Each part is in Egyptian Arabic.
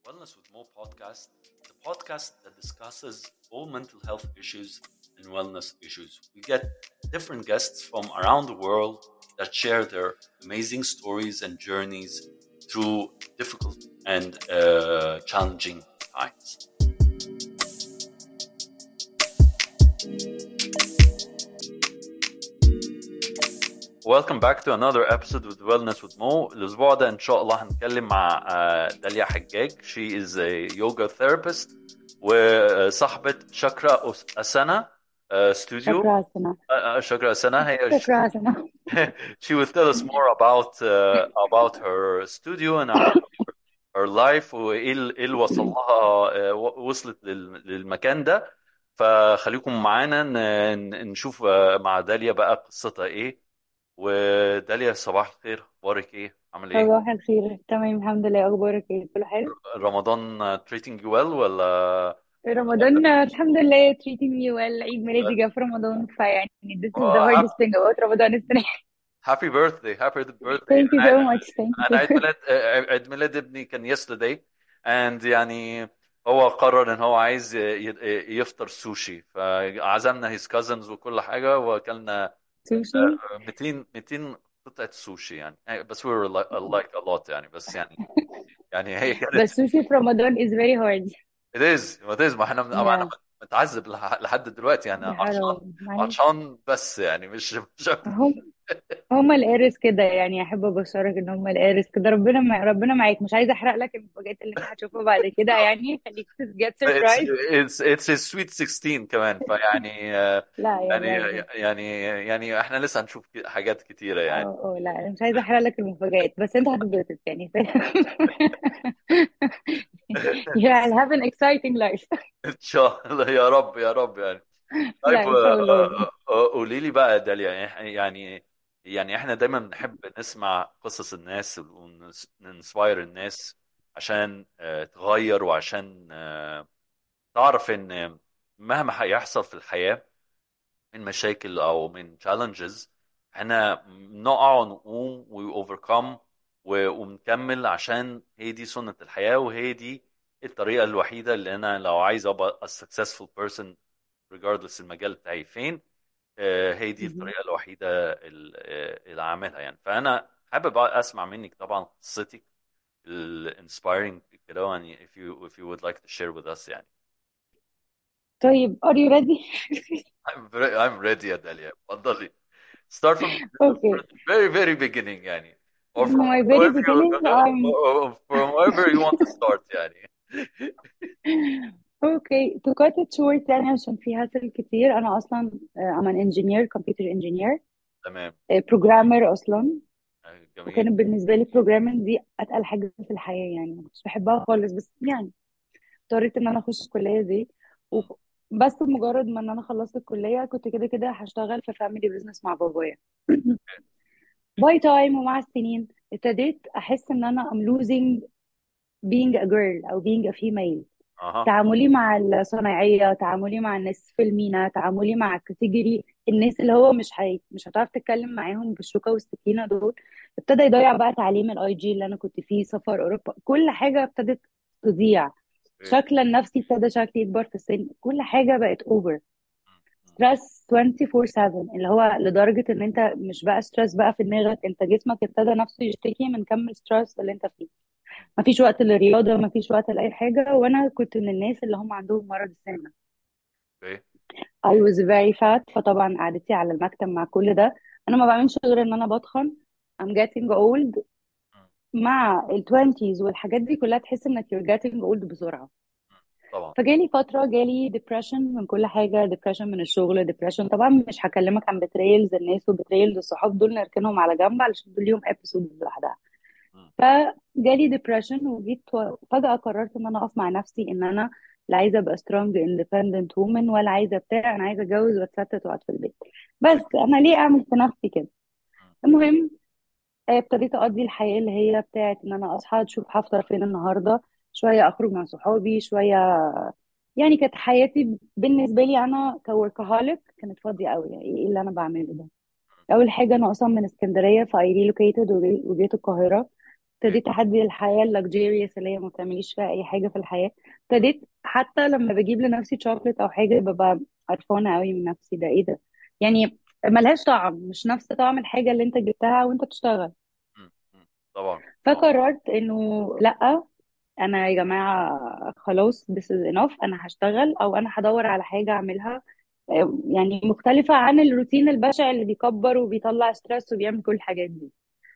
Wellness with Mo podcast, the podcast that discusses all mental health issues and wellness issues. We get different guests from around the world that share their amazing stories and journeys through difficult and uh, challenging times. Welcome back to another episode with Wellness with Mo. الأسبوع ده إن شاء الله هنتكلم مع آه، داليا حجاج. She is a yoga therapist وصاحبة شاكرا أسانا ستوديو. شكرا سنة شاكرا أسانا هي شكرا سنة she will tell us more about uh, about her studio and her, her life وايه ال- إيه اللي وصل لها آه، وصلت لل- للمكان ده فخليكم معانا ن- ن- نشوف آه، مع داليا بقى قصتها ايه وداليا صباح الخير اخبارك ايه عامل ايه صباح الخير تمام الحمد لله أخبارك إيه كله حلو رمضان آه، treating you well ولا رمضان آه، الحمد لله treating me well عيد ميلادي جه في رمضان فيعني this is the آه، hardest thing about رمضان السنة happy birthday happy birthday thank you انا so much thank انا عيد you ميلاد آه، عيد ميلاد ابني كان yesterday and يعني هو قرر ان هو عايز ي- ي- يفطر سوشي فعزمنا his cousins وكل حاجه واكلنا سوشي 200 200 قطعه سوشي يعني بس we were like, like a lot يعني بس يعني يعني هي كانت بس سوشي في رمضان is very hard it is it is ما احنا ما انا yeah متعذب لح- لحد دلوقتي يعني يا عطشان حرام معلش عطشان بس يعني مش مش اكتر هم هم القارس كده يعني احب ابشرك ان هم القارس كده ربنا مع... ربنا معاك مش عايزه احرق لك المفاجآت اللي انت هتشوفها بعد كده يعني خليك get it's surprised it's it's a sweet 16 كمان فيعني آه، لا يعني يلا يلا يعني يعني احنا لسه هنشوف ك- حاجات كتيرة اه يعني اه لا انا مش عايزه احرق لك المفاجآت بس انت هتتبسط يعني yeah I'll have an exciting life ان شاء الله يا رب يا رب يعني طيب لا ان شاء الله يا رب قولي لي بقى يا داليا إح- يعني يعني احنا دايما بنحب نسمع قصص الناس وننسباير الناس عشان آه، تغير وعشان آه، تعرف ان مهما هيحصل في الحياة من مشاكل او من challenges احنا نقع ونقوم وأوفركم ونكمل عشان هي دي سنة الحياة وهي دي الطريقة الوحيدة اللي انا لو عايز ابقى a successful person regardless المجال بتاعي فين آه، هي دي مهم. الطريقة الوحيدة ال- آه، اللي اعملها يعني فانا حابب اسمع منك طبعا قصتك الانسبايرنج كده يعني if you if you would like to share with us يعني طيب are you ready I'm very, I'm ready يا داليا اتفضلي start from okay from the very very beginning يعني or from my very wherever you beginning I'm from wherever you want to start يعني okay to cut it short يعني عشان في هاسل كتير انا اصلا uh, I'm an engineer computer engineer تمام uh, programmer اصلا جميل وكانت بالنسبه لي programming دي اتقل حاجه في الحياه يعني ما كنتش بحبها خالص بس يعني اضطريت ان انا اخش الكليه دي و... بس مجرد ما ان انا خلصت الكليه كنت كده كده هشتغل في فاميلي بزنس مع بابايا باي تايم ومع السنين ابتديت احس ان انا I'm losing being a girl او being a female اها تعاملي مع الصنايعيه تعاملي مع الناس في المينا تعاملي مع الكاتيجوري الناس اللي هو مش هي... مش هتعرف تتكلم معاهم بالشوكه والسكينه دول ابتدى يضيع بقى تعليم الاي جي اللي انا كنت فيه سفر اوروبا كل حاجه ابتدت تضيع شكلا النفسي ابتدى شكلي يكبر في السن كل حاجه بقت اوفر ستريس 24/7 اللي هو لدرجه ان انت مش بقى ستريس بقى في دماغك انت جسمك ابتدى نفسه يشتكي من كم الستريس اللي انت فيه مفيش وقت للرياضه مفيش وقت لاي حاجه وانا كنت من الناس اللي هم عندهم مرض السمنه اوكي I was very fat فطبعا قعدتي على المكتب مع كل ده انا ما بعملش غير ان انا بتخن I'm getting old مع ال 20s والحاجات دي كلها تحس انك you're getting old بسرعه طبعا فجالي فترة جالي depression من كل حاجة depression من الشغل depression طبعا مش هكلمك عن betrayals الناس وبتريلز الصحاب دول نركنهم على جنب علشان دول ليهم episode لوحدها مم. فجالي depression وجيت و- فجأة قررت ان انا اقف مع نفسي ان انا لا عايزة ابقى strong independent woman ولا عايزة بتاع انا عايزة اتجوز واتستت واقعد في البيت بس انا ليه اعمل في نفسي كده المهم آه، ابتديت اقضي الحياه اللي هي بتاعت ان انا اصحى اشوف هفطر فين النهارده شويه اخرج مع صحابي شويه يعني كانت حياتي بالنسبه لي انا كوركهوليك كانت فاضيه قوي يعني ايه اللي انا بعمله ده اول حاجه انا اصلا من اسكندريه فاي ريلوكيتد وجيت القاهره اوكي ابتديت احدي الحياه اللكجيريوس اللي هي ما بتعمليش فيها اي حاجه في الحياه ابتديت حتى لما بجيب لنفسي شوكليت او حاجه ببقى قرفانه قوي من نفسي ده ايه ده يعني ملهاش طعم مش نفس طعم الحاجه اللي انت جبتها وانت بتشتغل مم. مم. طبعا طبعا فقررت انه لا انا يا جماعه خلاص this is enough انا هشتغل او انا هدور على حاجه اعملها آه، يعني مختلفه عن الروتين البشع اللي بيكبر وبيطلع ستريس وبيعمل كل الحاجات دي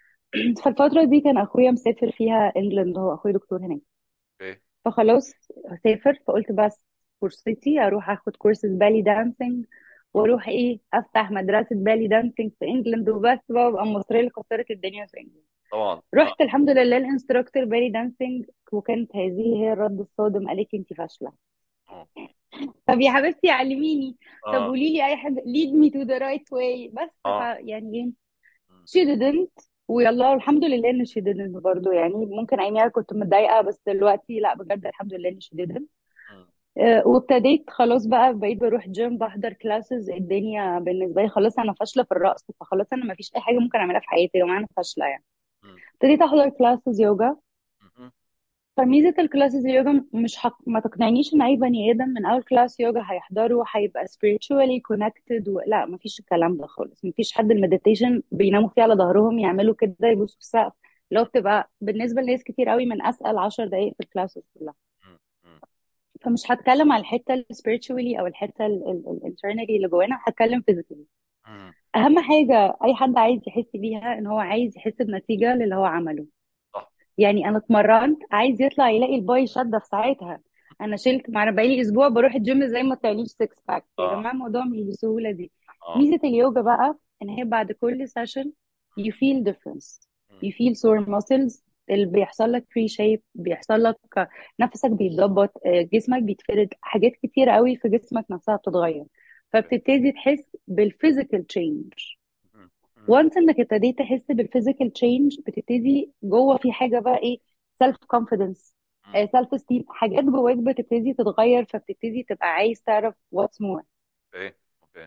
فالفتره دي كان اخويا مسافر فيها انجلند هو اخويا دكتور هناك اوكي فخلاص سافر فقلت بس فرصتي اروح اخد كورسز بالي دانسينج واروح ايه افتح مدرسه بالي دانسينج في انجلند وبس بقى وابقى المصريه اللي كسرت الدنيا في انجلند طبعا رحت الحمد لله الانستراكتور بالي دانسينج وكانت هذه هي الرد الصادم قالت لي انت فاشله اه طب يا حبيبتي علميني طب اه قولي لي اي حاجه lead me to the right way بس ف اه يعني ايه مم. she didn't ويلا الحمد لله ان she didn't برضه يعني ممكن اياميها كنت متضايقه بس دلوقتي لا بجد الحمد لله ان she didn't مم. آه، وابتديت خلاص بقى بقيت بروح جيم بحضر كلاسز الدنيا بالنسبه لي خلاص انا فاشله في الرقص فخلاص انا ما فيش اي حاجه ممكن اعملها في حياتي يا جماعه انا فاشله يعني مم. ابتديت احضر كلاسز يوجا مم. فميزه الكلاسز اليوجا مش حق... ما تقنعنيش ان اي بني ادم من اول كلاس يوجا هيحضره هيبقى spiritually connected و... لا ما فيش الكلام ده خالص ما فيش حد المديتيشن بيناموا فيه على ظهرهم يعملوا كده يبصوا في السقف اللي هو بتبقى بالنسبه لناس كتير قوي من اسال 10 دقائق في الكلاسز كلها مم. مم. فمش هتكلم على الحته السبيريتشوالي او الحته الانترنالي اللي جوانا هتكلم فيزيكالي مم. اهم حاجه اي حد عايز يحس بيها ان هو عايز يحس بنتيجه للي هو عمله صح يعني انا اتمرنت عايز يطلع يلاقي الباي شده في ساعتها انا شلت مع انا بقالي اسبوع بروح الجيم زي ما طلعليش 6 باك يا اه جماعه الموضوع مش بالسهوله دي اه ميزه اليوجا بقى ان هي بعد كل سيشن you feel difference مم. you feel sore muscles اللي بيحصل لك free shape بيحصل لك نفسك بيتظبط آه، جسمك بيتفرد حاجات كتير قوي في جسمك نفسها بتتغير فبتبتدي تحس بالفيزيكال تشينج مم. مم. وانس انك ابتديت تحس بالفيزيكال تشينج بتبتدي جوه في حاجه بقى ايه سيلف كونفيدنس مم. سيلف استيم حاجات جواك بتبتدي تتغير فبتبتدي تبقى عايز تعرف what's more اوكي اوكي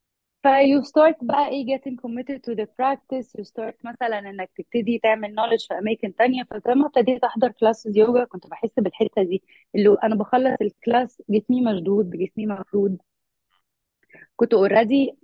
ف you start بقى ايه getting committed to the practice you start مثلا انك تبتدي تعمل knowledge في اماكن تانية فلما ابتديت احضر كلاسز يوجا كنت بحس بالحتة دي اللي انا بخلص الكلاس جسمي مشدود جسمي مفرود كنت اوريدي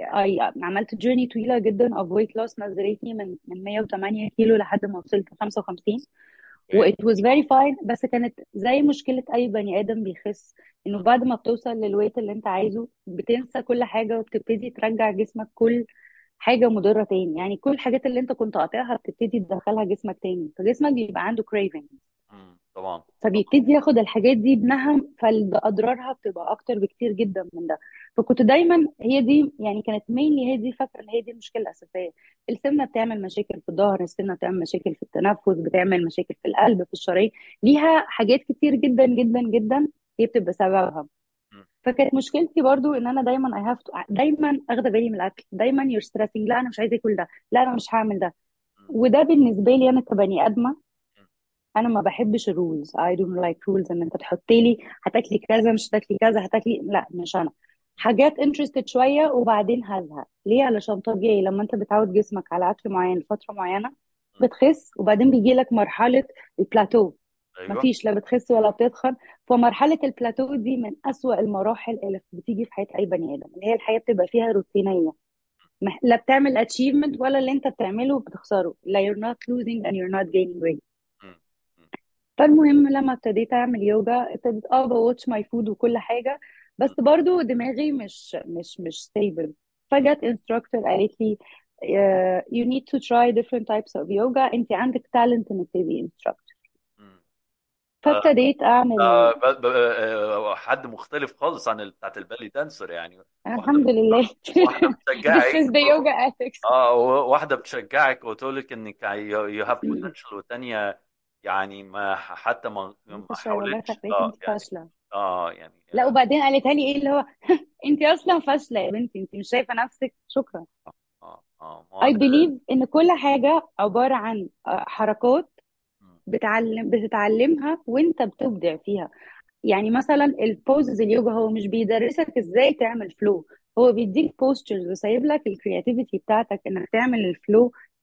عملت جيرني طويلة جدا of weight loss نزلتني من من 108 كيلو لحد ما وصلت 55 و اوكي it was very fine بس كانت زي مشكلة أي بني آدم بيخس إنه بعد ما بتوصل للويت اللي أنت عايزه بتنسى كل حاجة وبتبتدي ترجع جسمك كل حاجة مضرة تاني يعني كل الحاجات اللي أنت كنت قاطعها بتبتدي تدخلها جسمك تاني فجسمك بيبقى عنده craving مم. طبعا طبعا فبيبتدي ياخد الحاجات دي بنهم فاضرارها بتبقى اكتر بكتير جدا من ده فكنت دايما هي دي يعني كانت مينلي هي دي فاكره ان هي دي المشكله الاساسيه السمنه بتعمل مشاكل في الظهر السمنه بتعمل مشاكل في التنفس بتعمل مشاكل في القلب في الشرايين ليها حاجات كتير جدا جدا جدا هي بتبقى سببها مم. فكانت مشكلتي برضو ان انا دايما اي هاف دايما اخده بالي من الاكل دايما يور ستريسنج لا انا مش عايزه اكل ده لا انا مش هعمل ده مم. وده بالنسبه لي انا كبني ادمه مم. انا ما بحبش الرولز I don't like rules ان انت تحط لي هتاكلي كذا مش هتاكلي كذا هتاكلي لا مش انا حاجات انترستد شويه وبعدين هزهق ليه علشان طبيعي لما انت بتعود جسمك على اكل معين لفتره معينه مم. بتخس وبعدين بيجي لك مرحله البلاتو ايوه مفيش لا بتخس ولا بتتخن فمرحله البلاتو دي من أسوأ المراحل اللي بتيجي في حياه اي بني ادم اللي هي الحياه بتبقى فيها روتينيه مح- لا بتعمل اتشيفمنت ولا اللي انت بتعمله بتخسره لا you're not losing and you're not gaining weight مم. مم. فالمهم لما ابتديت اعمل يوجا ابتديت اه بواتش ماي فود وكل حاجه بس مم. برضو دماغي مش مش مش ستيبل فجت انستراكتور قالت لي uh, you need to try different types of yoga انت عندك talent انك تبقي انستراكتور مم. آه، فابتديت اعمل آه، ب- ب- آه، حد مختلف خالص عن ال- بتاعت البالي دانسر يعني واحدة الحمد لله واحدة this بتشجعك is the yoga ethics اه واحدة بتشجعك وتقول لك انك you have potential والتانية يعني ما حتى ما ما مفيش ولا حاولتش خليك اه انت يعني فاشله اه يعني لا اه وبعدين قالتها لي ايه اللي هو انت اصلا فاشله يا بنتي انت مش شايفه نفسك شكرا اه اه ما هو I ده believe ان كل حاجه عباره عن آه، حركات مم. بتعلم بتتعلمها وانت بتبدع فيها يعني مثلا البوزز اليوجا هو مش بيدرسك ازاي تعمل فلو هو بيديك بوسترز وسايب لك الكرياتيفيتي بتاعتك انك تعمل الفلو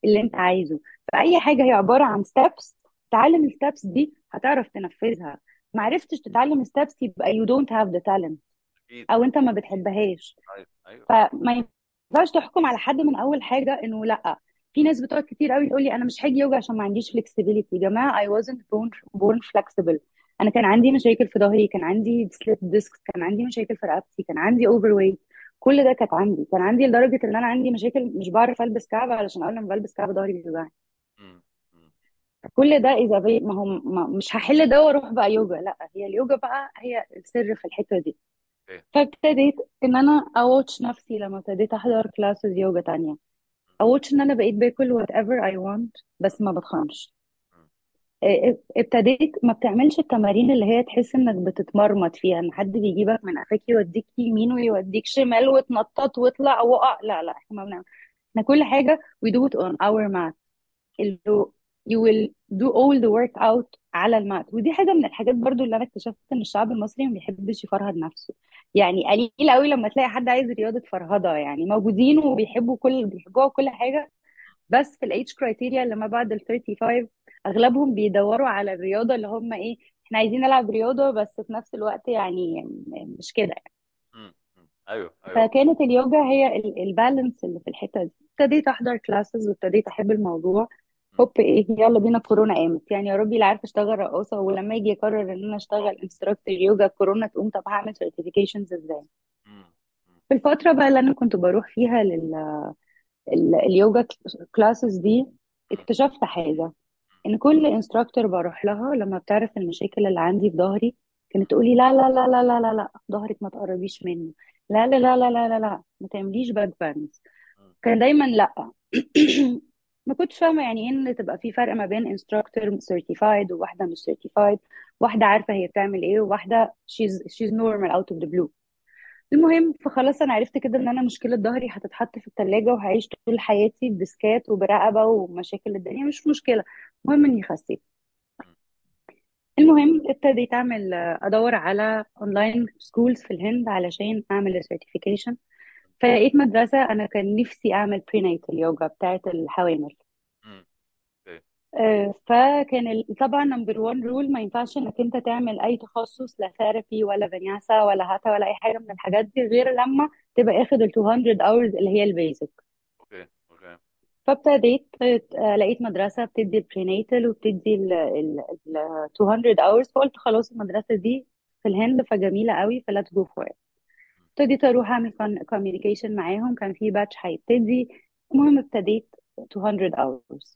اللي انت عايزه فاي حاجه هي عباره عن ستيبس تعلم الستبس دي هتعرف تنفذها ما عرفتش تتعلم ستبس يبقى you don't have the talent اكيد او انت ما بتحبهاش ايوه ايوه فما ينفعش تحكم على حد من اول حاجه انه لا في ناس بتقعد كتير قوي تقول لي انا مش هاجي يوجا عشان ما عنديش flexibility يا جماعه I wasn't born born flexible انا كان عندي مشاكل في ظهري كان عندي سليب ديسك كان عندي مشاكل في رقبتي كان عندي اوفر ويت كل ده كانت عندي كان عندي لدرجه ان انا عندي مشاكل مش بعرف البس كعب علشان اول لما بلبس كعب ظهري بيوجعني مم. مم. كل ده اذا بي ما هو ما مش هحل ده واروح بقى يوجا لا هي اليوجا بقى هي السر في الحته دي اوكي فابتديت ان انا اواتش نفسي لما ابتديت احضر كلاسز يوجا تانية اواتش ان انا بقيت باكل وات ايفر اي وانت بس ما بتخنش مم. اه، ابتديت ما بتعملش التمارين اللي هي تحس انك بتتمرمط فيها ان حد بيجيبك من قفاك يوديك يمين ويوديك شمال وتنطط واطلع وقع لا لا احنا ما بنعمل احنا كل حاجه we do it on our mat اللي you will do all the work out على المات ودي حاجة من الحاجات برضو اللي أنا اكتشفت إن الشعب المصري ما بيحبش يفرهد نفسه يعني قليل قوي لما تلاقي حد عايز رياضة فرهدة يعني موجودين وبيحبوا كل بيحبوها كل حاجة بس في الايدج كرايتيريا اللي ما بعد ال 35 أغلبهم بيدوروا على الرياضة اللي هم إيه إحنا عايزين نلعب رياضة بس في نفس الوقت يعني مش كده مم. مم. ايوه ايوه فكانت اليوجا هي البالانس اللي في الحته دي ابتديت احضر كلاسز وابتديت احب الموضوع مم. هوب ايه يلا بينا كورونا قامت يعني يا ربي لا عارفه اشتغل رقاصه ولما يجي يقرر ان انا اشتغل انستراكتور يوجا كورونا تقوم طب هعمل سيرتيفيكيشنز ازاي مم. مم. في الفتره بقى اللي انا كنت بروح فيها لل ال- اليوجا كلاسز دي مم. اكتشفت حاجه ان كل انستراكتور بروح لها لما بتعرف المشاكل اللي عندي في ظهري كانت تقولي لا لا لا لا لا لا لا ظهرك ما تقربيش منه لا لا لا لا لا لا لا ما تعمليش باك بانز مم. كان دايما لا ما كنتش فاهمه يعني ايه ان تبقى في فرق ما بين انستراكتور سيرتيفايد وواحده مش سيرتيفايد واحده عارفه هي بتعمل ايه وواحده she's she's normal out of the blue المهم فخلاص انا عرفت كده ان انا مشكله ظهري هتتحط في الثلاجه وهعيش طول حياتي بديسكات وبرقبه ومشاكل الدنيا مش مشكله المهم اني خسيت مم. المهم ابتديت اعمل ادور على اونلاين سكولز في الهند علشان اعمل السيرتيفيكيشن فلقيت مدرسه انا كان نفسي اعمل برينيتال يوجا بتاعت الحوامل مم. اوكي آه، فكان ال- طبعا نمبر 1 رول ما ينفعش انك انت تعمل اي تخصص لا ثيرابي ولا فينياسا ولا هاتا ولا اي حاجه من الحاجات دي غير لما تبقى اخد ال 200 hours اللي هي البيزك اوكي اوكي فابتديت آه، لقيت مدرسه بتدي البرينيتال وبتدي ال ال- ال 200 hours فقلت خلاص المدرسه دي في الهند فجميله قوي فليتس جو فور ابتديت اروح اعمل كوميونيكيشن معاهم كان في باتش هيبتدي المهم ابتديت 200 hours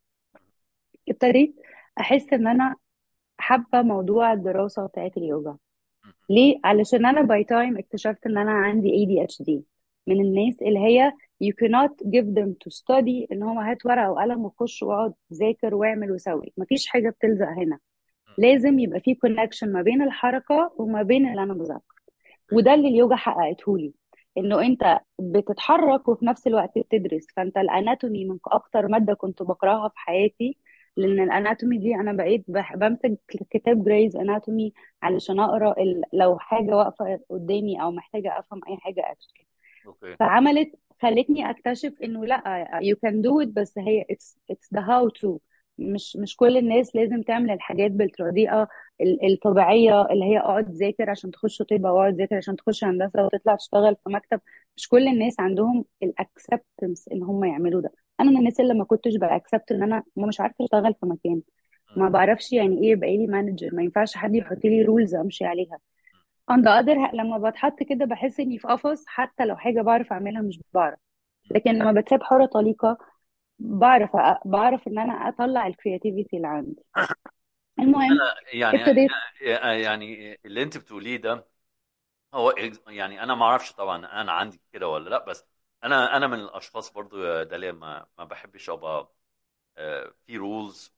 ابتديت احس ان انا حابه موضوع الدراسه بتاعت اليوجا مم. ليه علشان انا باي تايم اكتشفت ان انا عندي ADHD من الناس اللي هي you cannot give them to study ان هو هات ورقه وقلم وخش واقعد ذاكر واعمل وسوي مفيش حاجه بتلزق هنا مم. لازم يبقى في كونكشن ما بين الحركه وما بين اللي انا بذاكره اوكي وده اللي اليوجا حققته لي انه انت بتتحرك وفي نفس الوقت بتدرس فانت الاناتومي من اكتر ماده كنت بكرهها في حياتي مم. لان الاناتومي دي انا بقيت بح- بمسك كتاب جريز اناتومي علشان اقرا ال- لو حاجه واقفه قدامي او محتاجه افهم اي حاجه اكشن اوكي فعملت خلتني اكتشف انه لا you can do it بس هي it's it's the how to مش مش كل الناس لازم تعمل الحاجات بالطريقه ال- الطبيعيه اللي هي اقعد ذاكر عشان تخش طب او اقعد ذاكر عشان تخش هندسه وتطلع تشتغل في مكتب مش كل الناس عندهم الاكسبتنس ان هم يعملوا ده انا من الناس اللي ما كنتش باكسبت ان انا مش عارفه اشتغل في مكان ما مم. بعرفش يعني ايه يبقى لي مانجر ما ينفعش حد يحط لي رولز امشي عليها on the other hand لما بتحط كده بحس اني في قفص حتى لو حاجه بعرف اعملها مش بعرف لكن لما بتساب حرة طليقة بعرف أ- بعرف ان انا اطلع الكرياتيفيتي اللي عندي المهم انا يعني ابتديت يعني اللي انت بتقوليه ده هو يعني انا ما اعرفش طبعا انا عندي كده ولا لا بس انا انا من الاشخاص برضو يا داليا ما ما بحبش ابقى آه، في رولز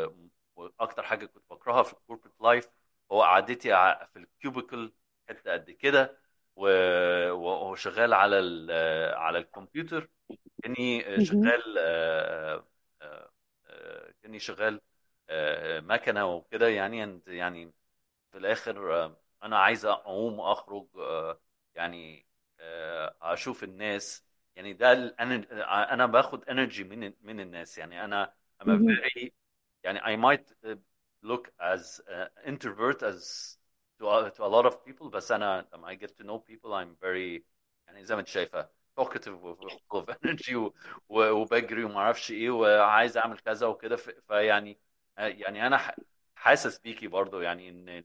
واكتر حاجه كنت بكرهها في الكوربريت لايف هو قعدتي ع- في الكيوبيكل حته قد كده و- و- وشغال على ال- آه، على الكمبيوتر كاني مهم. شغال آه، آه، آه، كاني شغال آه، مكنه وكده يعني and يعني في الاخر آه، انا عايز اقوم اخرج آه، يعني آه، اشوف الناس يعني ده ال- انا انا باخد انرجي من من الناس يعني انا I'm a مهم. very يعني I might uh, look as uh, introvert as to a, to a lot of people بس انا لما I get to know people I'm very يعني زي ما انت شايفه talkative و full of energy و, و, وبجري وما اعرفش ايه وعايز اعمل كذا وكده ف- فيعني يعني انا ح- حاسس بيكي برضو يعني ان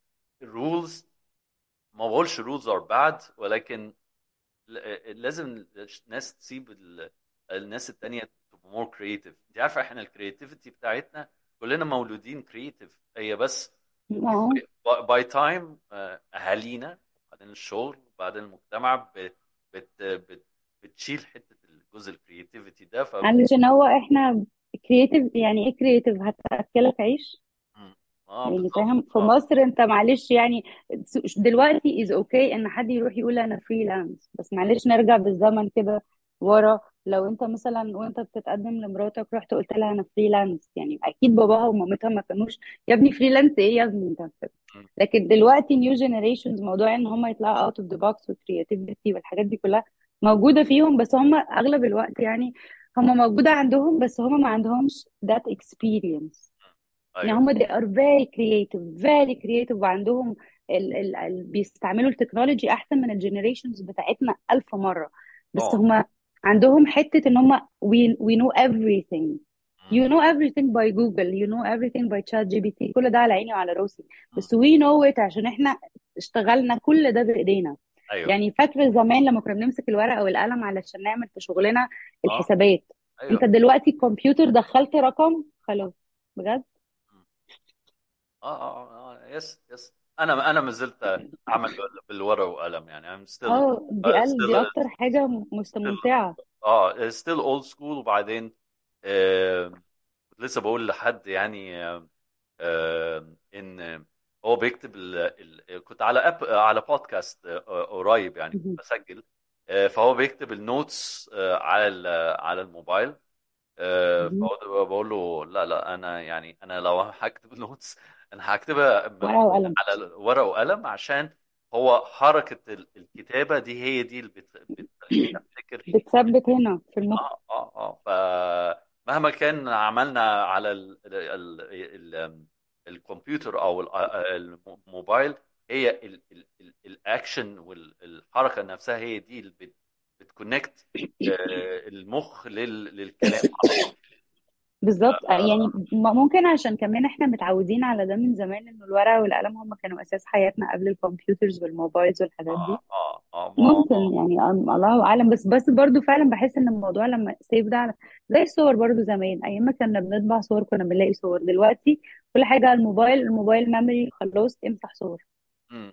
الرولز ما بقولش rules are bad ولكن ل- لازم الناس تسيب ال- الناس التانية تبقى more creative انت عارفة احنا الكرياتيفيتي بتاعتنا كلنا مولودين creative هي بس اه باي تايم اهالينا بعدين الشغل وبعدين المجتمع ب- بت بت بتشيل حتة الجزء الكرياتيفيتي ده ف علشان هو احنا كرييتيف يعني ايه كرييتيف هتاكلك عيش مم. اه يعني بالظبط فاهم في اه مصر انت معلش يعني دلوقتي از اوكي ان حد يروح يقول انا فريلانس بس معلش نرجع بالزمن كده ورا لو انت مثلا وانت بتتقدم لمراتك رحت قلت لها انا فريلانس يعني اكيد باباها ومامتها ما كانوش يا ابني فريلانس ايه يا ابني انت بت- مم. لكن دلوقتي نيو جنريشنز موضوع ان هم يطلعوا اوت اوف ذا بوكس والكرياتيفيتي والحاجات دي كلها موجوده فيهم بس هم اغلب الوقت يعني هم موجوده عندهم بس هم ما عندهمش that experience يعني ايوه هم they are very creative very creative وعندهم ال ال ال بيستعملوا التكنولوجي احسن من الجنريشنز بتاعتنا ألف مرة بس طبعا هم عندهم حتة ان هم we, we know everything مم. you know everything by Google you know everything by chat جي بي تي كل ده على عيني وعلى راسي مم. بس we know it عشان احنا اشتغلنا كل ده بإيدينا ايوه يعني فاكرة زمان لما كنا بنمسك الورقة والقلم علشان نعمل في شغلنا اه الحسابات انت ايوه دلوقتي الكمبيوتر دخلت رقم خلاص بجد مم. اه اه اه يس يس انا انا ما زلت اعمل بال- بالورقه وقلم يعني I'm still اه دي uh, قال دي still اكتر حاجة مست- still ممتعة اه still old school وبعدين آه كنت لسه بقول لحد يعني آه آه ان هو بيكتب ال... ال... كنت على اب على بودكاست آه قريب يعني كنت مهم. بسجل آه فهو بيكتب النوتس آه على ال... على الموبايل آه مهم. فهو بقول له لا لا انا يعني انا لو هكتب نوتس انا هكتبها م- ورقة وقلم على ورقه وقلم عشان هو حركه ال- الكتابه دي هي دي اللي بت... بتخليني افتكر بتثبت هنا في المخ اه اه اه فمهما كان عملنا على ال ال ال ال الكمبيوتر او ال- الموبايل هي ال- ال- ال- الاكشن والحركه نفسها هي دي اللي بت بتكونكت المخ لل- للكلام على طول بالظبط يعني اه م- ممكن عشان كمان احنا متعودين على ده من زمان انه الورقة والقلم هم كانوا اساس حياتنا قبل الكمبيوترز والموبايلز والحاجات دي اه اه آه، ما ممكن يعني أم- الله اعلم بس بس برضو فعلا بحس ان الموضوع لما سيف ده على زي الصور برضو زمان ايام ما كنا بنطبع صور كنا بنلاقي صور دلوقتي كل حاجة على الموبايل الموبايل ميموري خلاص امسح صور مم.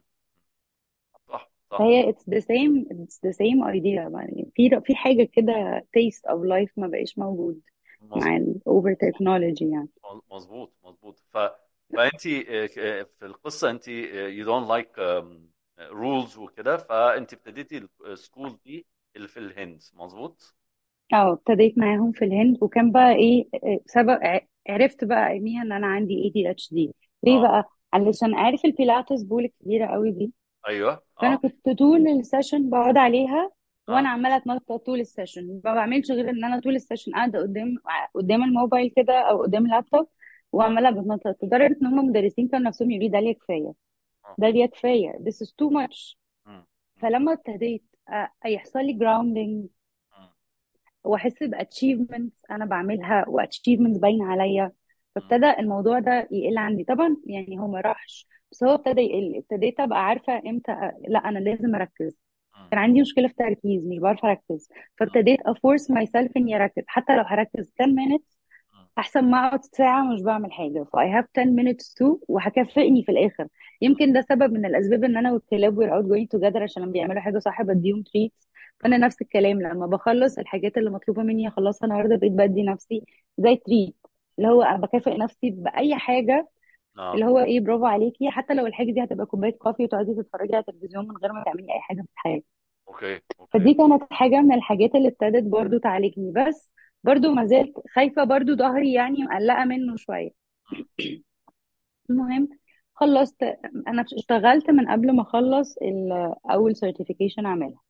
صح صح فهي it's the same it's the same idea يعني في في حاجة كده taste of life ما بقاش موجود مع مظبوط ال over technology يعني مظبوط مظبوط ف فانت في القصه انت you don't like um, rules وكده فانت ابتديتي السكول دي اللي في الهند مظبوط اه ابتديت معاهم في الهند وكان بقى ايه إيه، سبب ع- عرفت بقى اياميها ان انا عندي اي دي اتش دي ليه اه بقى علشان عارف البيلاتس بول الكبيرة قوي دي ايوه فانا اه كنت طول السيشن بقعد عليها وانا اه عماله اتنطط طول السيشن ما بعملش غير ان انا طول السيشن قاعده قدام قدام الموبايل كده او قدام اللابتوب اه وعماله بتنطط لدرجه ان هم مدرسين كانوا نفسهم يقولوا لي داليا كفايه اه داليا كفايه this is too much مم. مم. فلما ابتديت أ- يحصل لي grounding مم. واحس باتشيفمنتس انا بعملها واتشيفمنتس باينه عليا مم. فابتدى الموضوع ده يقل عندي طبعا يعني هو ما راحش بس هو ابتدى يقل ابتديت ابقى عارفه امتى أ- لا انا لازم اركز مم. كان عندي مشكله في التركيز مش بعرف اركز فابتديت افورس ماي سيلف اني اركز حتى لو هركز 10 minutes مم. احسن ما اقعد ساعه مش بعمل حاجه ف I have 10 minutes too وهكافئني في الاخر يمكن ده سبب من الاسباب ان انا والكلاب we're out going together عشان لما بيعملوا حاجه صح بديهم treats فانا نفس الكلام لما بخلص الحاجات اللي مطلوبه مني اخلصها النهارده بقيت بدي نفسي زي تريت اللي هو انا بكافئ نفسي باي حاجه اه اللي هو ايه برافو عليكي حتى لو الحاجه دي هتبقى كوبايه كوفي وتقعدي تتفرجي على التلفزيون من غير ما تعملي اي حاجه في الحياه اوكي اوكي فدي كانت حاجة من الحاجات اللي ابتدت برضو تعالجني بس برضو ما زلت خايفة برضو ظهري يعني مقلقة منه شوية مم. المهم خلصت انا اشتغلت من قبل ما اخلص ال- اول سيرتيفيكيشن اعملها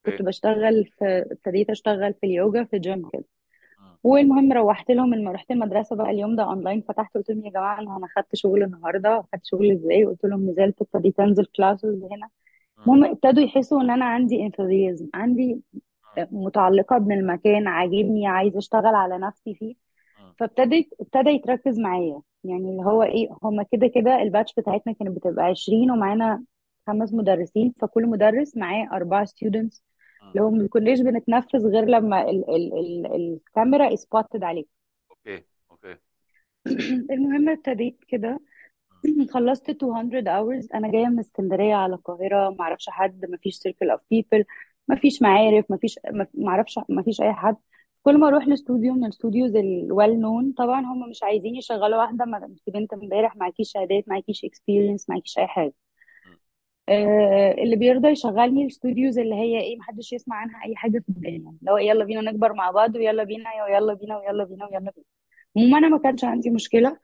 كنت اوكي بشتغل في ابتديت اشتغل في اليوجا في جيم كده مم. والمهم روحت لهم لما رحت المدرسه بقى اليوم ده اونلاين فتحت قلت لهم يا جماعه انا انا خدت شغل النهارده خدت شغل ازاي قلت لهم نزلت ابتديت انزل كلاسز هنا مم. المهم ابتدوا يحسوا ان انا عندي انثوزيزم عندي مم. متعلقه بالمكان عاجبني عايزه اشتغل على نفسي فيه مم. فابتدت ابتدى يتركز معايا يعني اللي هو ايه هما كده كده الباتش بتاعتنا كانت بتبقى 20 ومعانا خمس مدرسين فكل مدرس معاه أربعة ستودنتس مم. اللي هو ما كناش بنتنفذ غير لما ال ال ال الكاميرا سبوتد عليك اوكي اوكي المهم ابتديت كده مم. خلصت 200 hours انا جايه من اسكندريه على القاهره ما اعرفش حد ما فيش سيركل اوف بيبل ما فيش معارف ما فيش ما اعرفش ما فيش اي حد كل ما اروح لاستوديو من الاستوديوز الويل نون طبعا هم مش عايزين يشغلوا واحده ما انت بنت امبارح معكيش شهادات معكيش اكسبيرينس معكيش اي حاجه مم. آه اللي بيرضى يشغلني الاستوديوز اللي هي ايه محدش يسمع عنها اي حاجه في الدنيا لو يلا بينا نكبر مع بعض ويلا بينا ويلا بينا ويلا بينا ويلا بينا المهم انا ما كانش عندي مشكله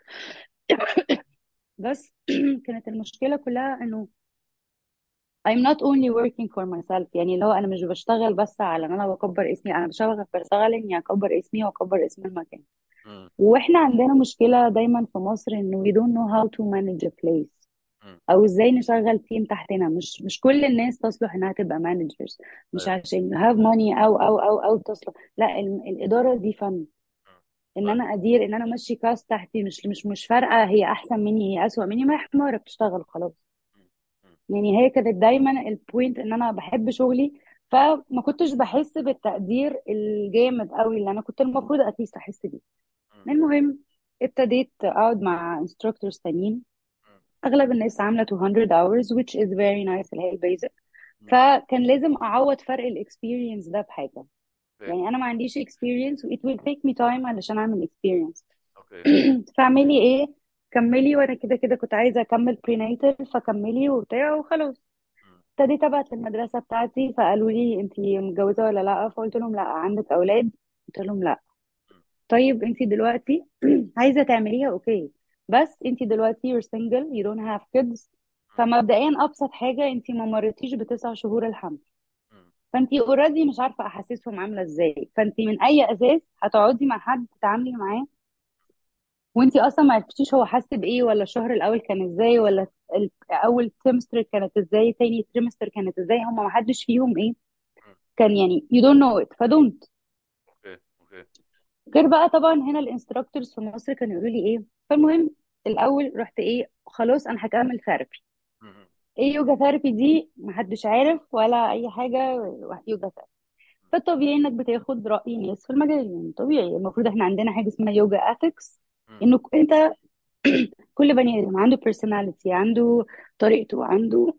بس كانت المشكله كلها انه I'm not only working for myself يعني اللي هو انا مش بشتغل بس على ان انا بكبر اسمي انا بشتغل بشتغل اني اكبر اسمي واكبر اسم المكان مم. واحنا عندنا مشكلة دايما في مصر انه we don't know how to manage a place مم. او ازاي نشغل تيم تحتنا مش مش كل الناس تصلح انها تبقى مانجرز مش ايوه عشان you have money او او او او تصلح لا ال- الادارة دي فن مم. ان ايوه انا ادير ان انا امشي كاست تحتي مش مش مش فارقة هي احسن مني هي اسوأ مني ما هي حمارة بتشتغل خلاص مم. مم. يعني هي كانت دايما البوينت ان انا بحب شغلي فما كنتش بحس بالتقدير الجامد قوي اللي انا كنت المفروض اتليست احس بيه مم. المهم ابتديت اقعد مع instructors تانيين مم. اغلب الناس عامله 200 hours which is very nice اللي هي البيزك مم. فكان لازم اعوض فرق الاكسبيرينس ده بحاجه اوكي يعني انا ما عنديش experience و it will take me time علشان اعمل experience اوكي فاعملي ايه كملي وانا كده كده كنت عايزه اكمل برينيتال فكملي وبتاع وخلاص مم. ابتديت ابعت المدرسه بتاعتي فقالوا لي انتي متجوزه ولا لا فقلت لهم لا عندك اولاد قلت لهم لا مم. طيب انتي دلوقتي عايزه تعمليها اوكي بس انتي دلوقتي you're single you don't have kids مم. فمبدئيا ابسط حاجه انتي ما مرتيش بتسع شهور الحمل مم. فانتي اوريدي مش عارفه احاسيسهم عامله ازاي فانتي من اي اساس هتقعدي مع حد تتعاملي معاه وانتي اصلا ما عرفتيش هو حاسس بايه ولا الشهر الاول كان ازاي ولا ال- اول تrimester كانت ازاي تاني تrimester كانت ازاي هم ما حدش فيهم ايه مم. كان يعني you don't know it فدونت اوكي اوكي غير بقى طبعا هنا الانستراكتورز في مصر كانوا يقولوا لي ايه فالمهم الاول رحت ايه خلاص انا هكمل ثيرابي مم. ايه يوجا ثيرابي دي محدش عارف ولا اي حاجه يوجا ثيرابي فالطبيعي انك بتاخد راي ناس في المجال يعني طبيعي المفروض احنا عندنا حاجه اسمها يوجا اثكس مم. انه انت كل بني ادم عنده personality عنده طريقته عنده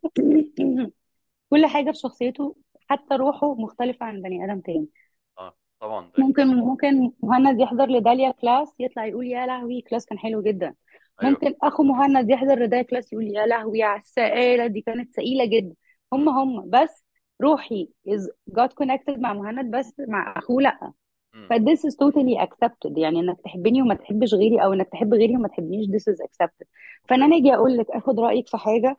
كل حاجه في شخصيته حتى روحه مختلفه عن بني ادم تاني اه طبعا ده ممكن ممكن مهند يحضر لداليا كلاس يطلع يقول يا لهوي كلاس كان حلو جدا ايوه ممكن اخو مهند يحضر لداليا كلاس يقول يا لهوي على السائله دي كانت ثقيله جدا هم مم. هم بس روحي is got connected مع مهند بس مع اخوه لا مم. ف this is totally accepted يعني انك تحبني وما تحبش غيري او انك تحب غيري وما تحبنيش this is accepted فانا اوكي اجي اقول لك اخد رايك في حاجه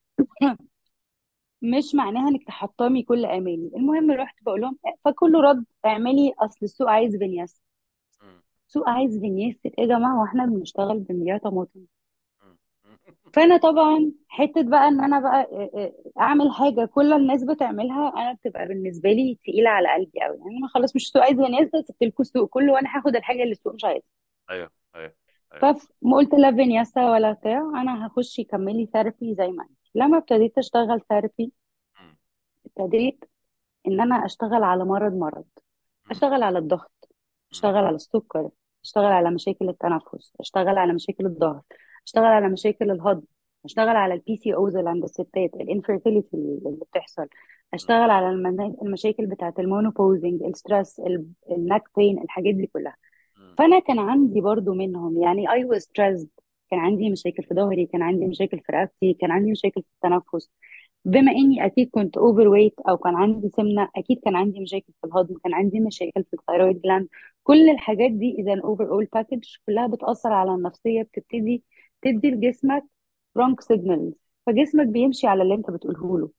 مش معناها انك تحطمي كل امالي المهم رحت بقول لهم فكله رد اعملي اصل السوق عايز فينياس مم. السوق عايز فينياس ايه يا جماعه واحنا بنشتغل بمليار طماطم مم. مم. فانا طبعا حته بقى ان انا بقى آه، آه، اعمل حاجه كل الناس بتعملها انا بتبقى بالنسبه لي تقيله على قلبي قوي يعني انا خلاص مش السوق عايز فينياس سبت لكم السوق كله وانا هاخد الحاجه اللي السوق مش عايزها ايوه ايوه ايوه فما قلت لا فينياسا ولا بتاع انا هخش كملي ثيرابي زي ما انت لما ابتديت اشتغل ثيرابي مم. ابتديت ان انا اشتغل على مرض مرض مم. اشتغل على الضغط مم. اشتغل على السكر اشتغل على مشاكل التنفس اشتغل على مشاكل الظهر اشتغل على مشاكل الهضم اشتغل على البي سي اوز اللي عند الستات الانفيرتيليتي اللي بتحصل مم. اشتغل على المنا- المشاكل بتاعت المونوبوزنج الستريس النك بين الحاجات دي كلها مم. فانا كان عندي برضو منهم يعني I was stressed كان عندي مشاكل في ظهري كان عندي مشاكل في رقبتي كان عندي مشاكل في التنفس بما اني اكيد كنت اوفر ويت او كان عندي سمنه اكيد كان عندي مشاكل في الهضم كان عندي مشاكل في الثايرويد جلاند كل الحاجات دي اذا اوفر اول باكج كلها بتاثر على النفسيه بتبتدي تدي لجسمك wrong signals فجسمك بيمشي على اللي انت بتقوله له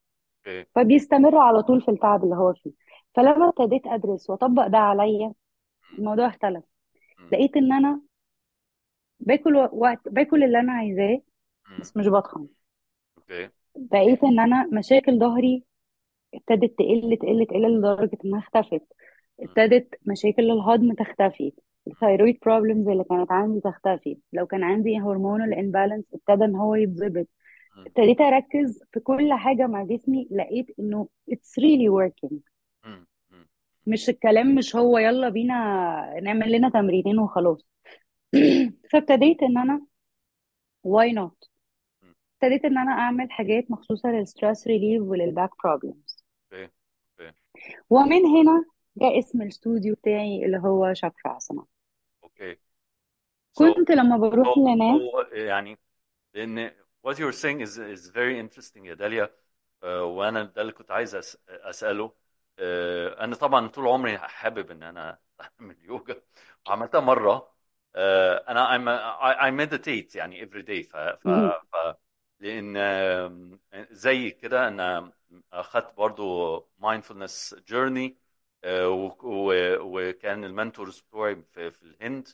اوكي فبيستمر على طول في التعب اللي هو فيه فلما ابتديت ادرس واطبق ده عليا مم. الموضوع اختلف مم. لقيت ان انا باكل وقت باكل اللي انا عايزاه مم. بس مش بتخن اوكي لقيت ان انا مشاكل ظهري ابتدت تقل تقل تقل لدرجة انها اختفت مم. ابتدت مشاكل الهضم تختفي الثايرويد بروبلمز اللي كانت عندي تختفي لو كان عندي هرمونال امبالانس ابتدى ان هو يتظبط مم. ابتديت اركز في كل حاجة مع جسمي لقيت انه it's really working مم. مم. مش الكلام مش هو يلا بينا نعمل لنا تمرينين وخلاص فابتديت ان انا why not مم. ابتديت ان انا اعمل حاجات مخصوصة للستريس ريليف وللباك بروبلمز اوكي اوكي ومن هنا جاء اسم الاستوديو بتاعي اللي هو شاكرا عاصمة اوكي so كنت لما بروح هو لناس هو يعني لان what you're saying is is very interesting يا داليا آه، وانا ده اللي كنت عايز أس- اساله آه، انا طبعا طول عمري حابب ان انا اعمل يوجا وعملتها مره آه، انا I'm I, I meditate يعني every day ف, ف, مم. ف لان آم، زي كده انا اخدت برضو mindfulness journey آه، و- و- وكان المنتورز بتوعي في, في الهند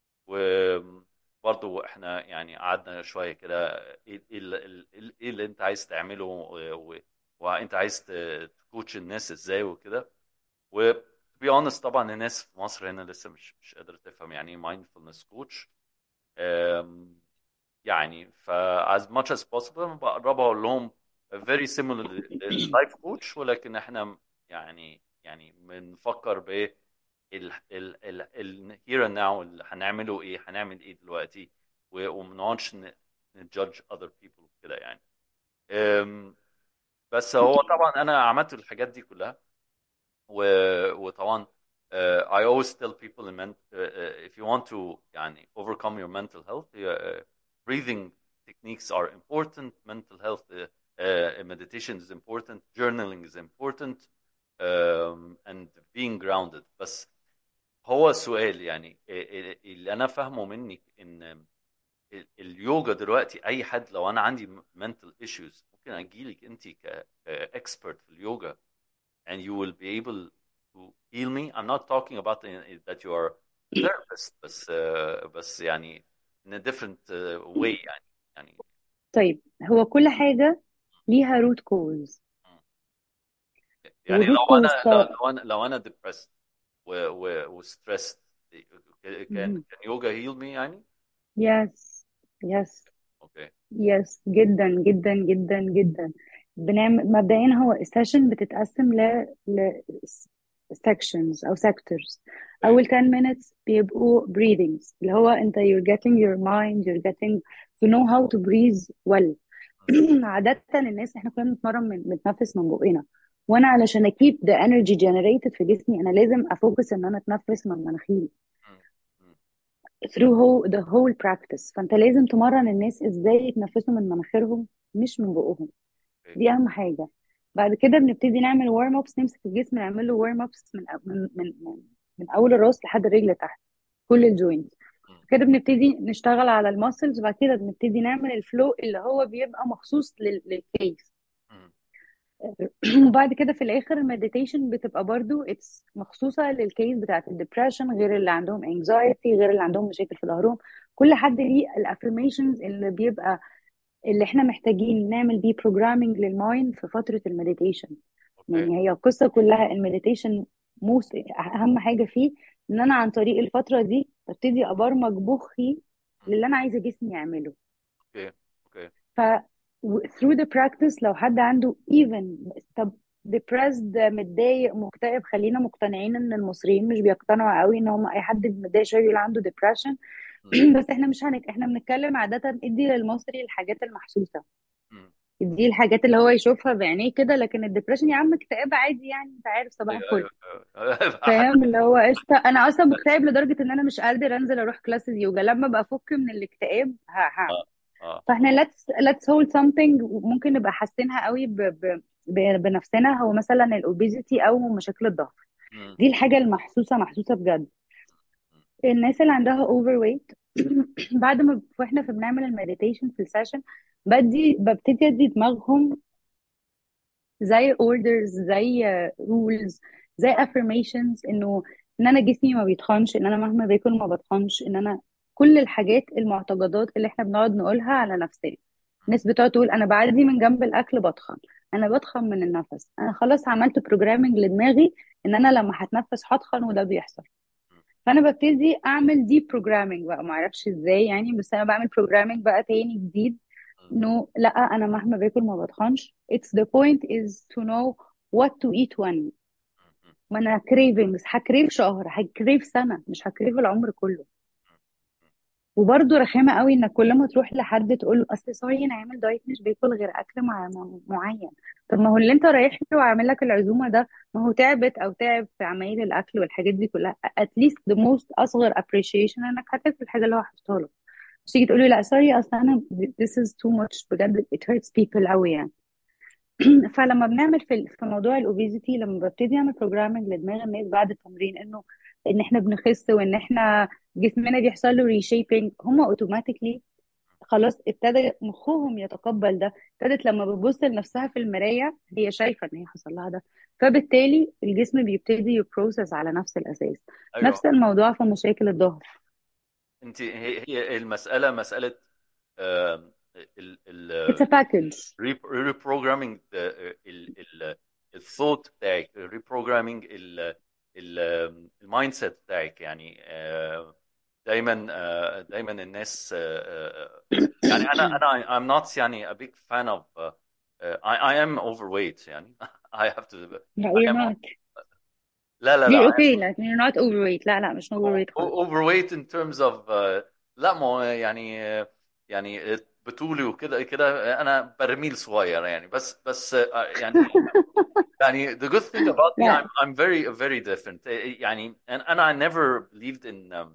وبرضه احنا يعني قعدنا شويه كده ايه ايه اللي, إيه اللي انت عايز تعمله و- و- وانت عايز ت- تكوتش الناس ازاي وكده و to be honest طبعا الناس في مصر هنا لسه مش مش قادره تفهم يعني ايه mindfulness coach أم، يعني ف as much as possible بقربها اقول لهم very similar للايف كوتش ولكن احنا يعني يعني بنفكر بايه ال ال ال ال here and now اللي هنعمله ايه هنعمل ايه دلوقتي و- وما نقعدش نجادج other people كده يعني أم، بس هو طبعا انا عملت الحاجات دي كلها و- وطبعا uh, I always tell people in men, uh, uh, if you want to يعني overcome your mental health uh, breathing techniques are important mental health uh, uh, meditation is important journaling is important um, and being grounded بس هو السؤال يعني ال- اللي انا فاهمه منك ان ال- اليوجا دلوقتي اي حد لو انا عندي mental issues ممكن اجيلك انت كاكسبرت في اليوجا and you will be able to heal me I'm not talking about in- that you are a therapist بس uh, بس يعني in a different uh, way يعني يعني طيب هو كل حاجة ليها روت كوز يعني والروت لو كوز انا لو, لو انا لو انا depressed و و وstressed كان كان يوجا heal me يعني يس يس اوكي يس جدا جدا جدا جدا بنعمل مبدئيا هو السيشن بتتقسم ل ل sections او sectors اوكي اول 10 minutes بيبقوا breathings اللي هو انت you're getting your mind you're getting to know how to breathe well عادة الناس احنا كلنا بنتمرن من بنتنفس من بقنا وانا علشان اكيب the energy generated في جسمي انا لازم افوكس ان انا اتنفس من مناخيري مم. مم. through whole, the whole practice فانت لازم تمرن الناس ازاي يتنفسوا من مناخيرهم مش من بقهم اوكي دي اهم حاجة بعد كده بنبتدي نعمل warm ups نمسك الجسم نعمل له warm ups من من من من, من اول الراس لحد الرجل تحت كل الجوينت مم. كده بنبتدي نشتغل على الماسلز وبعد كده بنبتدي نعمل الفلو اللي هو بيبقى مخصوص لل- للكيس مم. وبعد كده في الاخر المديتيشن بتبقى برضو it's مخصوصه للكيس بتاعت الدبريشن غير اللي عندهم anxiety غير اللي عندهم مشاكل في ظهرهم كل حد ليه الافirmations اللي بيبقى اللي احنا محتاجين نعمل بيه بروجرامينج للمايند في فتره المديتيشن اوكي يعني هي القصه كلها المديتيشن موست اهم حاجه فيه ان انا عن طريق الفتره دي ببتدي ابرمج مخي مم. للي انا عايزه جسمي يعمله اوكي اوكي ف و- through the practice لو حد عنده even طب depressed متضايق مكتئب خلينا مقتنعين ان المصريين مش بيقتنعوا قوي ان هم اي حد متضايق شويه يقول عنده depression مم. بس احنا مش هنك احنا بنتكلم عاده ادي للمصري الحاجات المحسوسه مم. ادي الحاجات اللي هو يشوفها بعينيه كده لكن الدبريشن يا عم اكتئاب عادي يعني انت عارف صباح ايوه الفل ايوه ايوه فاهم اللي هو قشطه انا اصلا مكتئب لدرجه ان انا مش قادر انزل اروح كلاسز يوجا لما ابقى افك من الاكتئاب ه- هعمل اه اه فاحنا let's let's hold something ممكن نبقى حاسينها قوي ب... ب... ب... بنفسنا هو مثلا الاوبيزيتي او مشاكل الضغط مم. دي الحاجه المحسوسه محسوسه بجد مم. الناس اللي عندها اوفر ويت بعد ما واحنا في بنعمل المديتيشن في السيشن بدي ببتدي ادي دماغهم زي اوردرز زي رولز زي affirmations انه ان انا جسمي ما بيتخنش ان انا مهما باكل ما بتخنش ان انا كل الحاجات المعتقدات اللي احنا بنقعد نقولها على نفسنا الناس بتقعد تقول انا بعدي من جنب الاكل بتخن انا بتخن من النفس انا خلاص عملت بروجرامنج لدماغي ان انا لما هتنفس هتخن وده بيحصل فانا ببتدي اعمل دي بروجرامنج بقى ما اعرفش ازاي يعني بس انا بعمل بروجرامنج بقى تاني جديد انه لا انا مهما باكل ما بتخنش it's the point is to know what to eat when ما انا cravings هكريف شهر هكريف سنه مش هكريف العمر كله وبرضه رخامه قوي انك كل ما تروح لحد تقول له اصل سوري انا عامل دايت مش باكل غير اكل مع مع- معين طب ما هو اللي انت رايح له وعامل لك العزومه ده ما هو تعبت او تعب في عمايل الاكل والحاجات دي كلها at least the most اصغر appreciation انك هتاكل الحاجه اللي هو حاططها لك مش تيجي تقول له لا سوري اصل انا this is too much بجد it hurts people قوي يعني فلما بنعمل في في موضوع الاوبيزيتي لما ببتدي اعمل بروجرامنج لدماغ الناس بعد التمرين انه ان احنا بنخس وان احنا جسمنا بيحصل له ريشيبنج هم اوتوماتيكلي خلاص ابتدى مخهم يتقبل ده ابتدت لما بتبص لنفسها في المراية هي شايفة ان هي حصل لها ده فبالتالي الجسم بيبتدي يبروسس على نفس الاساس ايوه نفس الموضوع في مشاكل الظهر انت هي هي المساله مساله آم، ال it's a ال package reprogramming الثوت بتاعك reprogramming المايند سيت بتاعك يعني آه، دايما آه، دايما الناس آه، آه، يعني انا انا I'm not يعني a big fan of uh, uh, I I am overweight يعني I have to لا I you're am not لا لا you're لا okay like you're not overweight لا لا مش overweight خالص overweight in terms of uh, لا ما هو يعني يعني بطولي وكده كده انا برميل صغير يعني بس بس uh, يعني يعني the good thing about me I'm لا I'm very very different يعني and, and I never believed in um,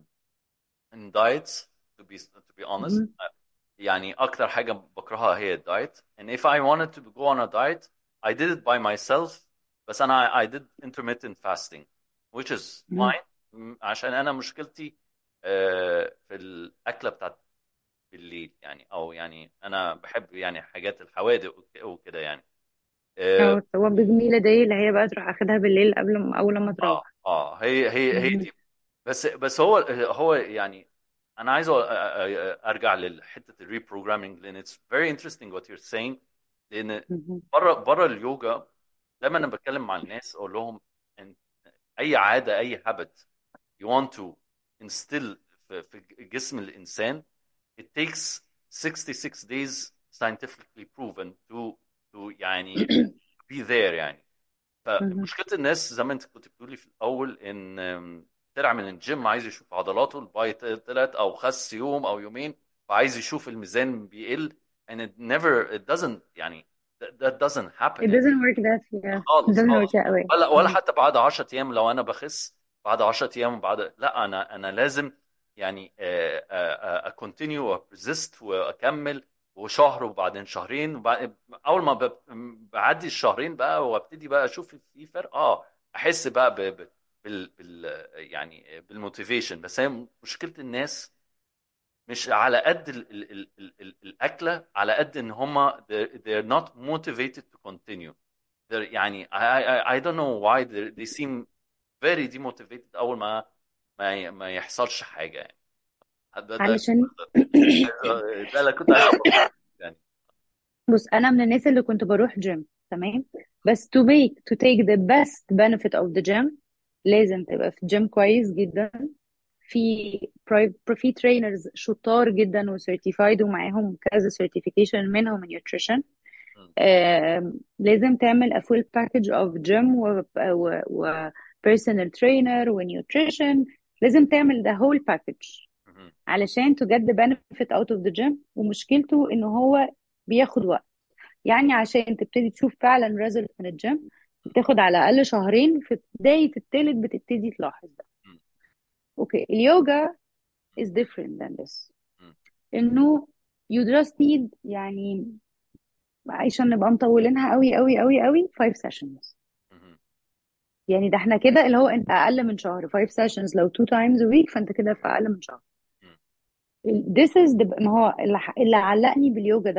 in diets to be to be honest مهم. يعني اكتر حاجه بكرهها هي الدايت and if I wanted to go on a diet I did it by myself بس انا I did intermittent fasting which is مهم. fine م- عشان انا مشكلتي آه، في الاكله بتاعت بالليل يعني او يعني انا بحب يعني حاجات الحوادق وك- وكده يعني اه اه هو بجميلة دي اللي هي بقى تروح اخدها بالليل قبل ما اول لما اه تروح آه، هي هي هي مهم. دي بس بس هو هو يعني انا عايز أ- أ- أ- ارجع لحته الريبروجرامينج لان it's very interesting what you're saying لان مهم. بره بره اليوجا دايما انا بتكلم مع الناس اقول لهم إن اي عاده اي habit you want to instill في في جسم الانسان it takes 66 days scientifically proven to to يعني be there يعني مهم. فمشكله الناس زي ما انت كنت بتقولي في الاول ان أم، طلع من الجيم عايز يشوف عضلاته الباي طلعت او خس يوم او يومين فعايز يشوف الميزان بيقل and it never it doesn't يعني that, that doesn't happen It doesn't work that yeah it خالص doesn't work خالص that way ولا ولا مم. حتى بعد 10 ايام لو انا بخس بعد 10 ايام بعد لا انا انا لازم يعني اكونتينيو وابرزست واكمل وشهر وبعدين شهرين وبعد اول ما ب- بعدي الشهرين بقى وابتدي بقى اشوف في فرق اه احس بقى ب... ب... بال... بال يعني بالموتيفيشن بس هي مشكله الناس مش على قد ال ال ال ال ال الأكلة على قد إن هما they're, they're not motivated to continue they're يعني I, I, I don't know why they, they seem very demotivated أول ما ما ما يحصلش حاجة يعني ده ده علشان ده اللي كنت عايز أقوله يعني بص انا من الناس اللي كنت بروح جيم تمام بس to make to take the best benefit of the gym لازم تبقى في جيم كويس جدا في براي- في ترينرز شطار جدا وسيرتيفايد ومعاهم كذا سيرتيفيكيشن منهم نيوتريشن لازم تعمل a full package of gym و, و, و personal trainer ونيوتريشن لازم تعمل the whole package مهم. علشان to get the benefit out of the gym ومشكلته ان هو بياخد وقت يعني عشان تبتدي تشوف فعلا result من الجيم بتاخد على الاقل شهرين في بداية التالت بتبتدي تلاحظ ده مم. اوكي اليوجا is different than this مم. انه you just need يعني عشان نبقى مطولينها قوي قوي قوي قوي 5 sessions مهم. يعني ده احنا كده اللي هو انت اقل من شهر 5 sessions لو 2 times a week فانت كده في اقل من شهر مم. this is the ما هو اللي, اللي علقني باليوجا ده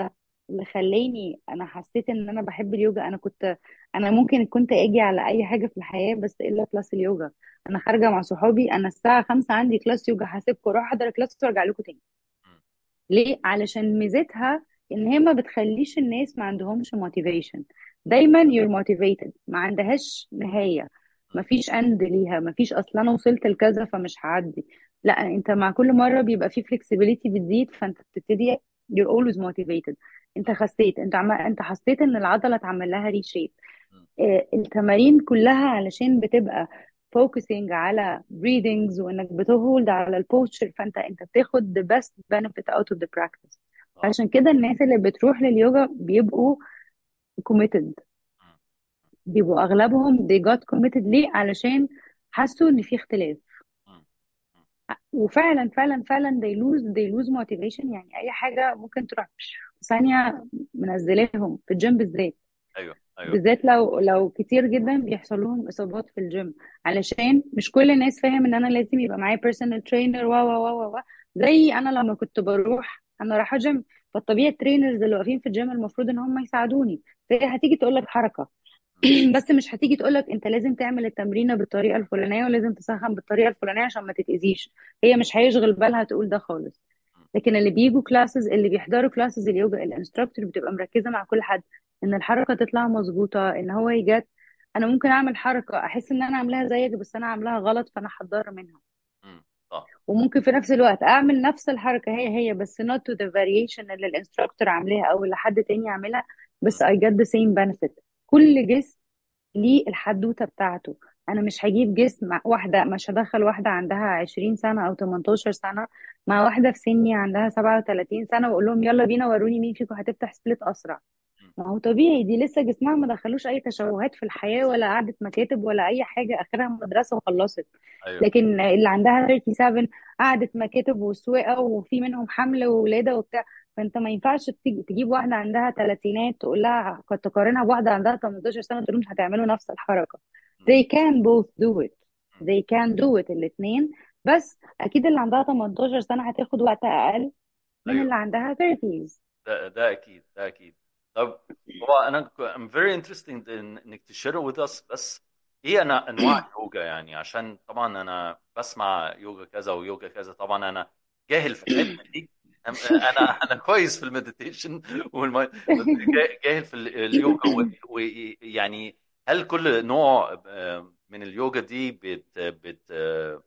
اللي خلاني انا حسيت ان انا بحب اليوجا انا كنت انا ممكن كنت اجي على اي حاجه في الحياه بس الا كلاس اليوجا انا خارجه مع صحابي انا الساعه 5 عندي كلاس يوجا هسيبكم اروح احضر كلاس وارجع لكم تاني مم. ليه علشان ميزتها ان هي ما بتخليش الناس ما عندهمش موتيفيشن دايما you're motivated ما عندهاش نهايه ما مم. فيش اند ليها ما فيش اصلا انا وصلت لكذا فمش هعدي لا انت مع كل مره بيبقى في flexibility بتزيد فانت بتبتدي you're always motivated انت مم. خسيت انت عم... انت حسيت ان العضله اتعمل لها ريشيب مم. التمارين كلها علشان بتبقى focusing على breathings وانك بتهولد على البوستشر فانت انت بتاخد the best benefit out of the practice اه عشان كده الناس اللي بتروح لليوجا بيبقوا committed مم. بيبقوا اغلبهم they got committed ليه علشان حسوا ان في اختلاف مم. مم. وفعلا فعلا فعلا they lose they lose motivation يعني اي حاجه ممكن تروح في ثانيه منزلاهم في الجيم بالذات ايوه ايوه بالذات لو لو كتير جدا بيحصل لهم اصابات في الجيم علشان مش كل الناس فاهم ان انا لازم يبقى معايا بيرسونال ترينر و و و و زي انا لما كنت بروح انا رايحه جيم فالطبيعي الترينرز اللي واقفين في الجيم المفروض ان هم يساعدوني فهي هتيجي تقول لك حركه مم. بس مش هتيجي تقول لك انت لازم تعمل التمرينه بالطريقه الفلانيه ولازم تسخن بالطريقه الفلانيه عشان ما تتاذيش هي مش هيشغل بالها تقول ده خالص مم. لكن اللي بيجوا كلاسز اللي بيحضروا كلاسز اليوجا الانستراكتور بتبقى مركزه مع كل حد ان الحركه تطلع مظبوطه ان هو يجات انا ممكن اعمل حركه احس ان انا عاملاها زيك بس انا عاملاها غلط فانا هتضرر منها مم. صح وممكن في نفس الوقت اعمل نفس الحركه هي هي بس not to the variation اللي الانستراكتور عاملاها او اللي حد تاني يعملها بس مم. I get the same benefit كل جسم ليه الحدوته بتاعته انا مش هجيب جسم مع واحده مش هدخل واحده عندها 20 سنه او 18 سنه مع واحده في سني عندها 37 سنه واقول لهم يلا بينا وروني مين فيكم هتفتح سبليت اسرع مم. ما هو طبيعي دي لسه جسمها ما دخلوش اي تشوهات في الحياه ولا قعدت مكاتب ولا اي حاجه اخرها مدرسه وخلصت ايوه لكن اللي عندها 37 قعدت مكاتب وسواقه وفي منهم حمل وولاده وبتاع فانت ما ينفعش تيجي- تجيب واحده عندها ثلاثينات تقول لها كنت تقارنها بواحده عندها 18 سنه تقول لهم هتعملوا نفس الحركه مم. they can both do it مم. they can do it الاثنين بس اكيد اللي عندها 18 سنه هتاخد وقت اقل من ايوه اللي عندها 30s ده ده اكيد ده اكيد طب هو انا ك- I'm very interested in انك تشير with us بس ايه انا انواع اليوجا يعني عشان طبعا انا بسمع يوجا كذا ويوجا كذا طبعا انا جاهل في الحته دي أم- انا انا كويس في المديتيشن والم... بس جا- جاهل في ال- اليوجا ويعني هل كل نوع آه، من اليوجا دي بت بت آه،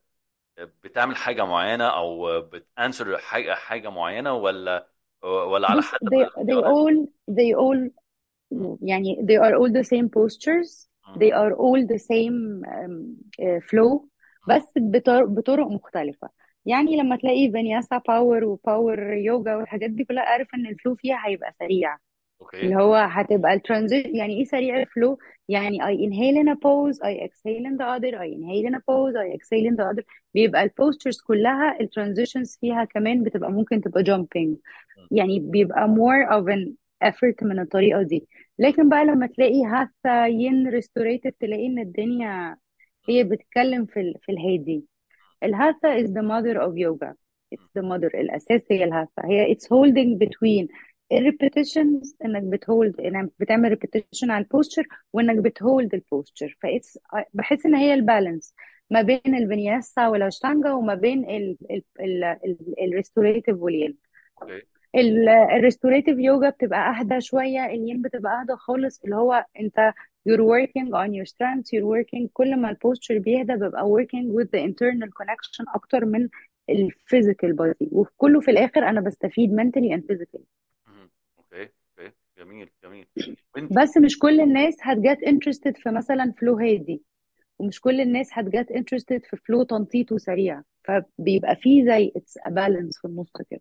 بتعمل حاجه معينه او بتانسر حاجه حاجه معينه ولا ولا على بص حسب they they الاختيارات all they all مم. يعني they are all the same postures they مم. are all the same um, uh, flow مم. بس بطر- بطرق مختلفة يعني لما تلاقي فينياسا باور وباور يوجا والحاجات دي كلها عارف ان الفلو فيها هيبقى سريع اللي اوكي هو هتبقى الترانزيشن يعني ايه سريع الفلو يعني I inhale in a pose I exhale in the other I inhale in a pose I exhale in the other بيبقى البوسترز كلها الترانزيشنز فيها كمان بتبقى ممكن تبقى jumping مم. يعني بيبقى more of an effort من الطريقة دي لكن بقى لما تلاقي هاثا ين ريستوريتد تلاقي ان الدنيا هي بتتكلم في ال- في الهادي الهاثا is the mother of yoga it's the mother الأساس هي الهاثا هي it's holding between الريبيتيشنز انك بتهولد انك بتعمل ريبيتيشن على البوستشر وانك بتهولد البوستشر فايتس بحس ان هي البالانس ما بين الفينياسا والاشتانجا وما بين الريستوريتيف والين اوكي الريستوريتيف يوجا بتبقى اهدى شويه الين بتبقى اهدى خالص اللي هو انت you're working on your strengths you're working كل ما البوستشر بيهدى ببقى working with the internal connection اكتر من الفيزيكال بودي وكله في الاخر انا بستفيد mentally and physically مم. اوكي اوكي جميل جميل وانت بس مش كل الناس هتجات interested في مثلا فلو هادي ومش كل الناس هتجات interested في فلو تنطيط وسريع فبيبقى فيه زي it's a balance في النص كده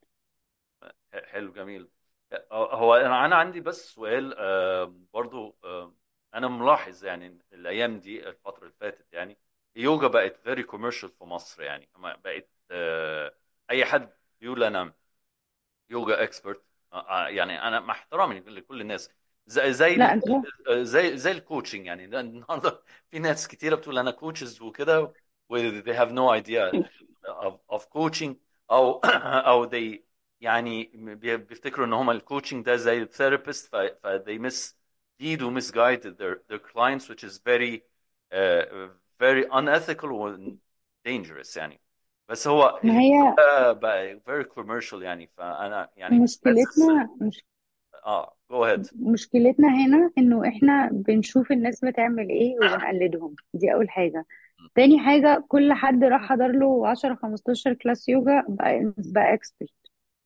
حلو جميل هو انا انا عندي بس سؤال آه، برضو آه، انا ملاحظ يعني الايام دي الفتره اللي فاتت يعني اليوجا بقت فيري كوميرشال في مصر يعني ما بقت آه، اي حد يقول انا يوجا اكسبرت يعني انا مع احترامي لكل الناس زي زي لا انت زي زي الكوتشنج يعني ده النهارده في ناس كتيره بتقول انا كوتشز وكده و they have no idea of, of coaching او او they يعني بي- بيفتكروا ان هم الكوتشنج ده زي الثيرابيست ف ف they mislead و misguide their their clients which is very uh, very unethical و dangerous يعني بس هو ما اليوم هي ده بقى very commercial يعني فانا يعني حاسس مشكلتنا مش اه go ahead مشكلتنا هنا انه احنا بنشوف الناس بتعمل ايه وبنقلدهم دي اول حاجة تاني حاجة كل حد راح حضر له 10 15 كلاس يوجا بقى بقى expert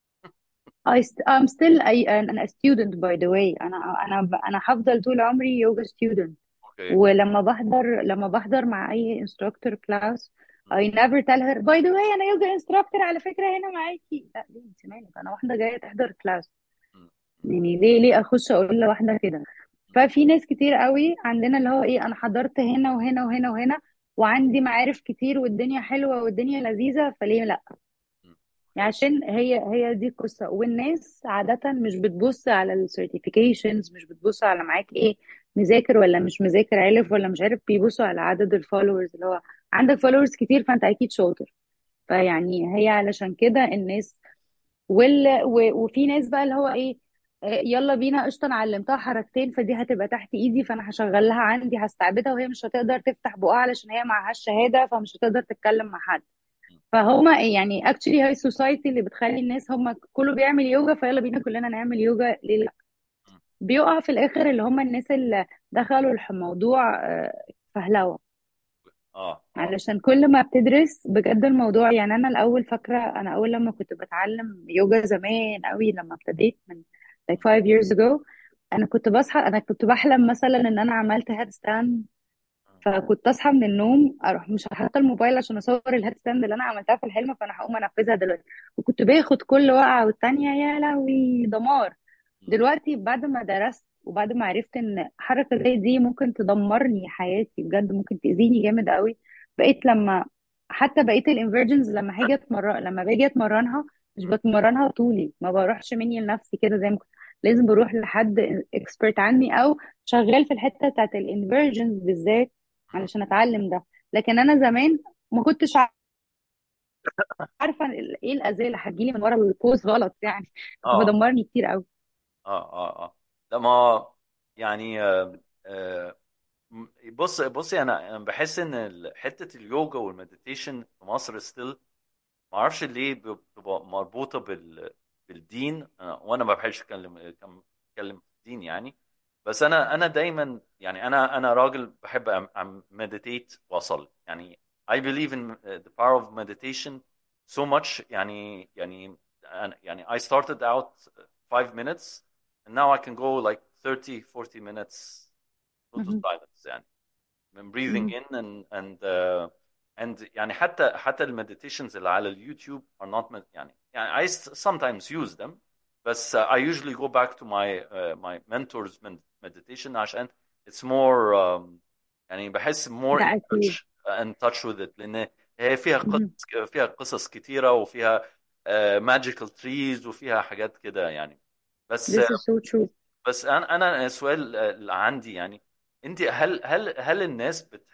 I st I'm still a, an, a student by the way انا انا انا هفضل طول عمري يوجا student اوكي ولما بحضر لما بحضر مع اي instructor class I never tell her by the way انا يوجا instructor على فكرة هنا معاكي لا ليه انت مالك انا واحدة جاية تحضر كلاس يعني ليه ليه اخش اقول لواحدة كده ففي ناس كتير قوي عندنا اللي هو ايه انا حضرت هنا وهنا وهنا وهنا وعندي معارف كتير والدنيا حلوة والدنيا لذيذة فليه لا يعني عشان هي هي دي القصة والناس عادة مش بتبص على السيرتيفيكيشنز مش بتبص على معاك ايه مذاكر ولا مش مذاكر عارف ولا مش عارف بيبصوا على عدد الفولورز اللي هو عندك فولورز كتير فانت اكيد شاطر فيعني هي علشان كده الناس وال... و... وفي ناس بقى اللي هو ايه آه، يلا بينا قشطه انا علمتها حركتين فدي هتبقى تحت ايدي فانا هشغل لها عندي هستعبدها وهي مش هتقدر تفتح بقها علشان هي معهاش شهاده فمش هتقدر تتكلم مع حد فهما يعني اكشلي هاي السوسايتي اللي بتخلي الناس هما كله بيعمل يوجا فيلا بينا كلنا نعمل يوجا ليه لا بيقع في الاخر اللي هما الناس اللي دخلوا الموضوع آه، فهلوه اه اه علشان كل ما بتدرس بجد الموضوع يعني انا الاول فاكره انا اول لما كنت بتعلم يوجا زمان قوي لما ابتديت من like five years ago انا كنت بصحى انا كنت بحلم مثلا ان انا عملت هيد ستاند فكنت اصحى من النوم اروح مش حاطه الموبايل عشان اصور الهيد ستاند اللي انا عملتها في الحلم فانا هقوم انفذها دلوقتي وكنت باخد كل وقعه والتانيه يا لهوي دمار دلوقتي بعد ما درست وبعد ما عرفت ان حركه زي دي ممكن تدمرني حياتي بجد ممكن تاذيني جامد قوي بقيت لما حتى بقيت الانفيرجنز لما هاجي اتمرن لما باجي اتمرنها مش بتمرنها طولي ما بروحش مني لنفسي كده زي ما كنت لازم بروح لحد اكسبرت عني او شغال في الحته بتاعت الانفيرجنز بالذات علشان اتعلم ده لكن انا زمان ما كنتش عارفه ايه الاذيه اللي هتجيلي من ورا البوز غلط يعني كنت اه بدمرني كتير قوي اه اه اه لا ما يعني آه آه م- بص بصي انا أنا بحس ان ال- حته اليوجا والمديتيشن في مصر ستيل ما اعرفش ليه ب- بتبقى مربوطه بال بالدين آه، وانا ما بحبش اتكلم اتكلم في الدين يعني بس انا انا دايما يعني انا انا راجل بحب مديتيت واصلي يعني I believe in the power of meditation so much يعني يعني أنا- يعني I started out five minutes and now I can go like 30 40 minutes total مهم. silence يعني من breathing مهم. in and and uh, and يعني حتى حتى المديتيشنز اللي على اليوتيوب are not med- يعني يعني I s- sometimes use them بس uh, I usually go back to my uh, my mentor's med- meditation عشان it's more um, يعني بحس more ده in اكيد touch in touch with it لأن هي فيها مهم. قصص فيها قصص كتيرة وفيها uh, magical trees وفيها حاجات كده يعني بس This is so true بس انا انا السؤال اللي عندي يعني انت هل هل هل الناس بت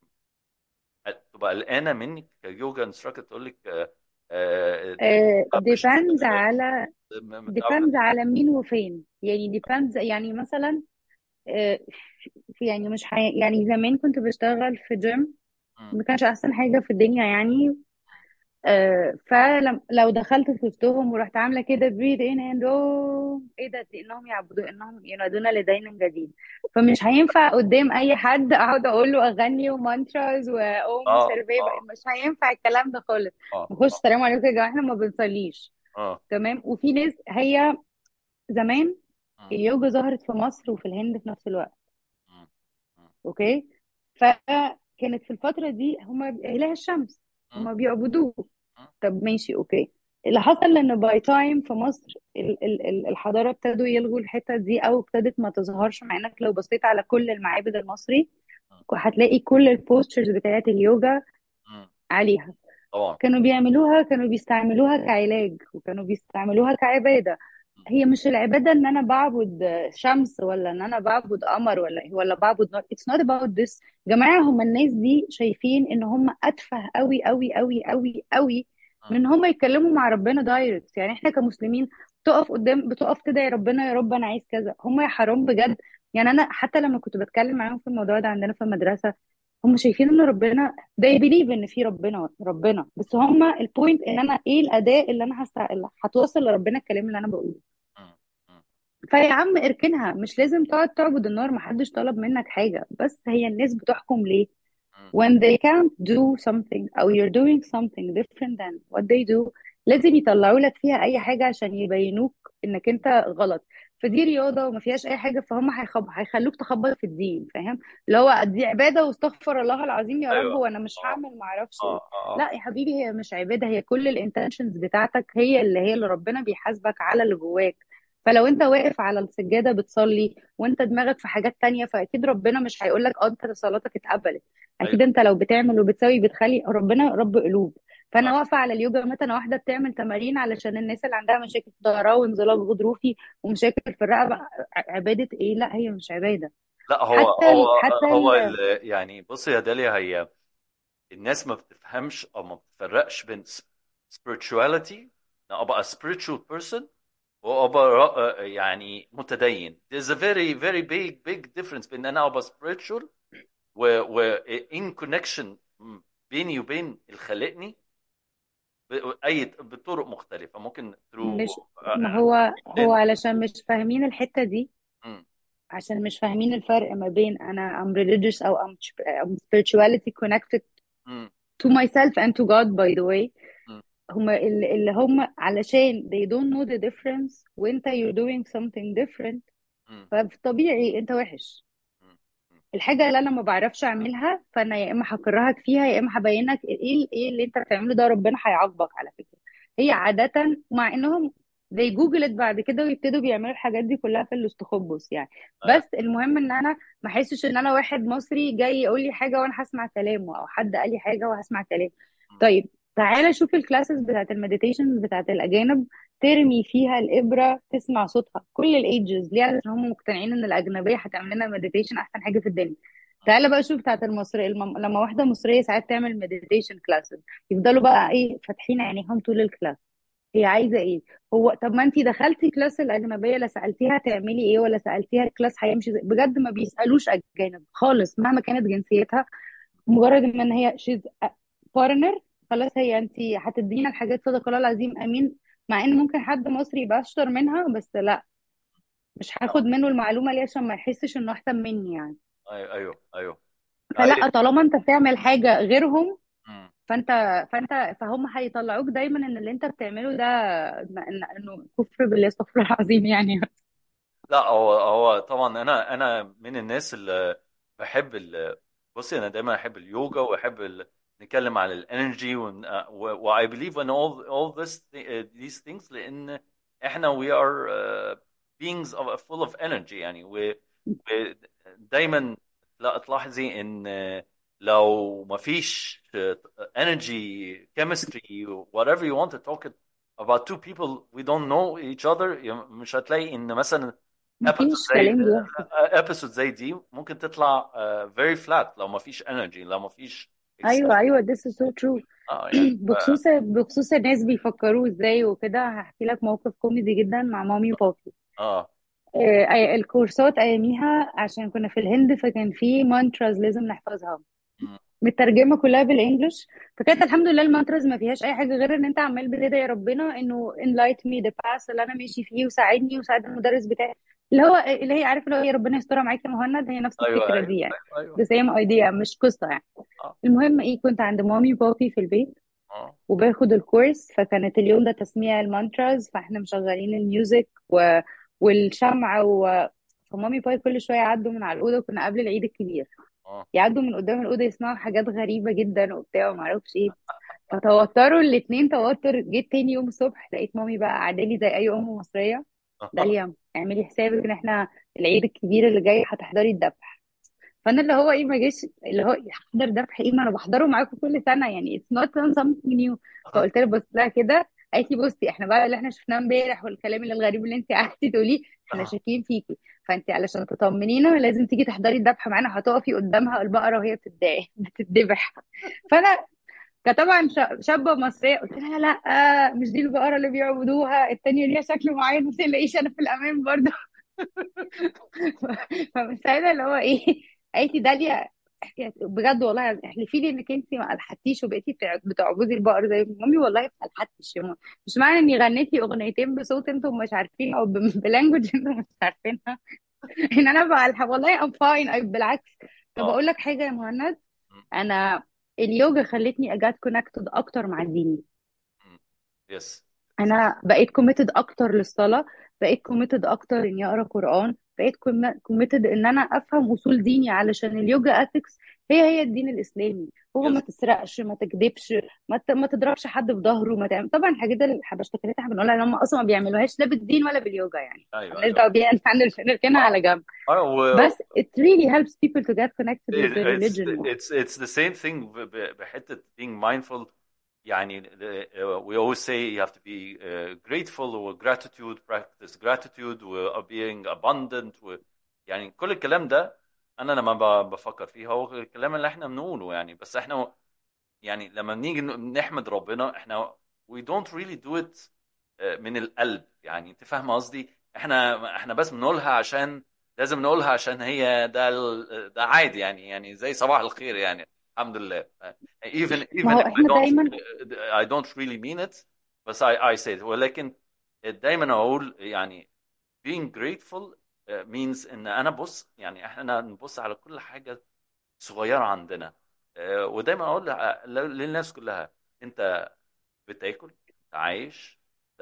تبقى قلقانه منك كيوجا انستراكتور تقول لك آه، آه، uh, مش depends على م- depends على مين وفين يعني depends يعني مثلا آه، في يعني مش حي... يعني زمان كنت بشتغل في جيم م- ما كانش احسن حاجة في الدنيا يعني آه، فلو دخلت في وسطهم ورحت عامله كده breathe in and oh ايه ده لانهم يعبدوا انهم ينادون لدين جديد فمش هينفع قدام اي حد اقعد اقول له اغاني ومانتراز واوم اه سيرفي اه مش هينفع الكلام ده خالص اه نخش السلام عليكم يا جماعه احنا ما بنصليش اه تمام وفي ناس هي زمان م- اليوجا ظهرت في مصر وفي الهند في نفس الوقت م- م- اوكي فكانت في الفتره دي هما اله الشمس م- هما بيعبدوه م- طب ماشي اوكي اللي حصل ان باي تايم في مصر ال- ال- ال- الحضاره ابتدوا يلغوا الحته دي او ابتدت ما تظهرش مع انك لو بصيت على كل المعابد المصري هتلاقي كل البوسترز بتاعت اليوجا م- عليها طبعا كانوا بيعملوها كانوا بيستعملوها كعلاج وكانوا بيستعملوها كعباده هي مش العباده ان انا بعبد شمس ولا ان انا بعبد قمر ولا ولا بعبد نار it's not about this يا جماعه هم الناس دي شايفين ان هم اتفه قوي قوي قوي قوي قوي مم. من ان هم يتكلموا مع ربنا دايركت يعني احنا كمسلمين تقف قدام بتقف تدعي ربنا يا رب انا عايز كذا هم يا حرام بجد يعني انا حتى لما كنت بتكلم معاهم في الموضوع ده عندنا في المدرسه هم شايفين ان ربنا they believe ان في ربنا ربنا بس هم البوينت ان انا ايه الاداه اللي انا هست... اللي هتوصل لربنا الكلام اللي انا بقوله مم. مم. فيا عم اركنها مش لازم تقعد تعبد النار محدش طلب منك حاجه بس هي الناس بتحكم ليه مم. when they can't do something أو you're doing something different than what they do لازم يطلعوا لك فيها أي حاجة عشان يبينوك إنك أنت غلط فدي رياضة وما فيهاش أي حاجة فهم هيخب... هيخلوك تخبط في الدين فاهم اللي هو دي عبادة واستغفر الله العظيم يا رب ايوه وأنا مش اه هعمل معرفش إيه اه اه لا يا حبيبي هي مش عبادة هي كل الانتنشنز بتاعتك هي اللي هي اللي ربنا بيحاسبك على اللي جواك فلو انت واقف على السجادة بتصلي وانت دماغك في حاجات تانية فاكيد ربنا مش هيقول لك اه انت صلاتك اتقبلت اكيد ايوه انت لو بتعمل وبتسوي بتخلي ربنا رب قلوب اه فانا واقفه على اليوجا مثلا واحده بتعمل تمارين علشان الناس اللي عندها مشاكل في ظهرها وانزلاق غضروفي ومشاكل في الرقبه ع- عباده ايه لا هي مش عباده لا هو حتى هو ال... حتى هو ال... ال- يعني بص يا داليا هي الناس ما بتفهمش او ما بتفرقش بين spirituality إن ابقى spiritual person وابقى را- يعني متدين there's a very very big big difference بين ان انا ابقى spiritual و, و in connection بيني وبين اللي خلقني ب- اي بطرق مختلفه ممكن through مش ما هو هو علشان مش فاهمين الحته دي مم. عشان مش فاهمين الفرق ما بين انا I'm religious او I'm, I'm spirituality connected مم. to myself and to God by the way مم. هم اللي اللي هم علشان they don't know the difference وانت you're doing something different مم. فطبيعي انت وحش مم. مم. الحاجة اللي انا ما بعرفش اعملها فانا يا اما هكرهك فيها يا اما هبينك ايه ايه اللي انت بتعمله ده ربنا هيعاقبك على فكرة هي عادة مع انهم they google it بعد كده ويبتدوا بيعملوا الحاجات دي كلها في الاستخبص يعني آه. بس المهم ان انا ما احسش ان انا واحد مصري جاي يقول لي حاجة وانا هسمع كلامه او حد قال لي حاجة وهسمع كلامه مم. طيب تعالى شوف الكلاسز بتاعت المديتيشن بتاعت الاجانب ترمي فيها الابره تسمع صوتها كل الايدجز ليه علشان هم مقتنعين ان الاجنبيه هتعمل لنا مديتيشن احسن حاجه في الدنيا تعالى بقى شوف بتاعت المصري الم... لما واحده مصريه ساعات تعمل مديتيشن كلاسز يفضلوا بقى ايه فاتحين عينيهم طول الكلاس هي عايزه ايه هو طب ما انتي دخلتي كلاس الاجنبيه لا سالتيها تعملي ايه ولا سالتيها الكلاس هيمشي ازاي بجد ما بيسالوش اجانب خالص مهما كانت جنسيتها مجرد ما ان هي شيز فورنر خلاص هي انت هتدينا الحاجات صدق الله العظيم امين مع ان ممكن حد مصري يبقى اشطر منها بس لا مش هاخد منه المعلومه ليه عشان ما يحسش انه احسن مني يعني ايوه ايوه ايوه فلا أيوة. طالما انت بتعمل حاجه غيرهم مم. فانت فانت فهم هيطلعوك دايما ان اللي انت بتعمله ده إن- انه كفر بالله استغفر الله العظيم يعني لا هو هو طبعا انا انا من الناس اللي بحب ال بصي انا دايما احب اليوجا واحب ال... نتكلم عن الانرجي و I believe in all all this these things لان احنا we are uh, beings of, full of energy يعني و و- دايما لا تلاحظي ان لو ما فيش energy chemistry whatever you want to talk about two people we don't know each other مش هتلاقي ان مثلا episode مفيش زي كلام بيحصل episode زي دي ممكن تطلع uh, very flat لو ما فيش energy لو ما فيش ايوه ايوه this is so true اه يعني ف... بخصوص بخصوص الناس بيفكروا ازاي وكده هحكي لك موقف كوميدي جدا مع مامي وبابي اه آه، أي- الكورسات اياميها عشان كنا في الهند فكان في مانتراز لازم نحفظها م- مترجمه كلها بالانجلش فكانت الحمد لله المانتراز ما فيهاش اي حاجه غير ان انت عمال بتدعي ربنا انه enlight me the path اللي انا ماشي فيه وساعدني وساعد المدرس بتاعي اللي هو اللي هي عارف اللي هو ايه ربنا يسترها معاك يا مهند هي نفس ايوه الفكره ايوه دي يعني ايوه the same idea مش قصه يعني اه المهم ايه كنت عند مامي وبابي في البيت اه وباخد الكورس فكانت اليوم ده تسميع المانتراز فاحنا مشغلين الميوزك و... والشمع و... فمامي باي كل شويه يعدوا من على الاوضه كنا قبل العيد الكبير اه يعدوا من قدام الاوضه يسمعوا حاجات غريبه جدا وبتاع وما اعرفش ايه فتوتروا الاتنين توتر جيت تاني يوم الصبح لقيت مامي بقى قاعده لي زي اي ام مصريه داليا اعملي حسابك ان احنا العيد الكبير اللي جاي هتحضري الذبح فانا اللي هو ايه ما جيش اللي هو احضر ذبح ايه ما انا بحضره معاكم كل سنه يعني it's not something new فقلت لها بص لها كده قالت لي بصي احنا بقى اللي احنا شفناه امبارح والكلام اللي الغريب اللي انت قعدتي تقوليه احنا شاكين فيكي فانت علشان تطمنينا لازم تيجي تحضري الذبح معانا هتقفي قدامها البقره وهي بتتذبح بتتذبح فانا كانت طبعا شا- شابه مصريه قلت لها لا مش دي البقره اللي بيعبدوها التانية ليها شكل معين ما تلاقيش انا في الامان برضه فمن ساعتها اللي هو ايه قالت لي داليا احكي بجد والله احلفي لي انك انت ما الحتيش وبقيتي بتع- بتعبدي البقر زي مامي والله ما الحتش يا ماما مش معنى اني غنيتي اغنيتين بصوت انتم مش عارفين او بلانجوج انتم مش عارفينها ان انا بقى الح- والله ام فاين بالعكس طب اه اقول لك حاجه يا مهند انا اليوجا خلتني اجات كونكتد اكتر مع ديني يس انا بقيت كوميتد اكتر للصلاه بقيت كوميتد اكتر اني اقرا قران بقيت كوميتد ان انا افهم اصول ديني علشان اليوجا اثكس هي هي الدين الاسلامي هو ما يس تسرقش ما تكذبش ما ت- ما تضربش حد في ظهره ما تعمل طبعا الحاجات اللي الحبشتكنات اللي احنا بنقولها ان هم اصلا ما بيعملوهاش لا بالدين ولا باليوجا يعني ايوه مالناش ايوه دعوه بيها نركنها اه على جنب اه و بس it really helps people to get connected with it- their it's religion more it's it's the same thing ب- ب- بحته being mindful يعني the- uh, we always say you have to be uh, grateful و gratitude practice gratitude و being abundant و يعني كل الكلام ده انا لما ب- بفكر فيه هو الكلام اللي احنا بنقوله يعني بس احنا يعني لما بنيجي ن- نحمد ربنا احنا we don't really do it آه، من القلب يعني انت فاهم قصدي احنا احنا بس بنقولها عشان لازم نقولها عشان هي ده ال- ده عادي يعني يعني زي صباح الخير يعني الحمد لله even ما even هو if I احنا don't دايما I don't really mean it بس I I say it ولكن دايما اقول يعني being grateful uh, means ان انا بص يعني احنا نبص على كل حاجة صغيرة عندنا uh, ودايما اقول ل- للناس كلها انت بتاكل انت عايش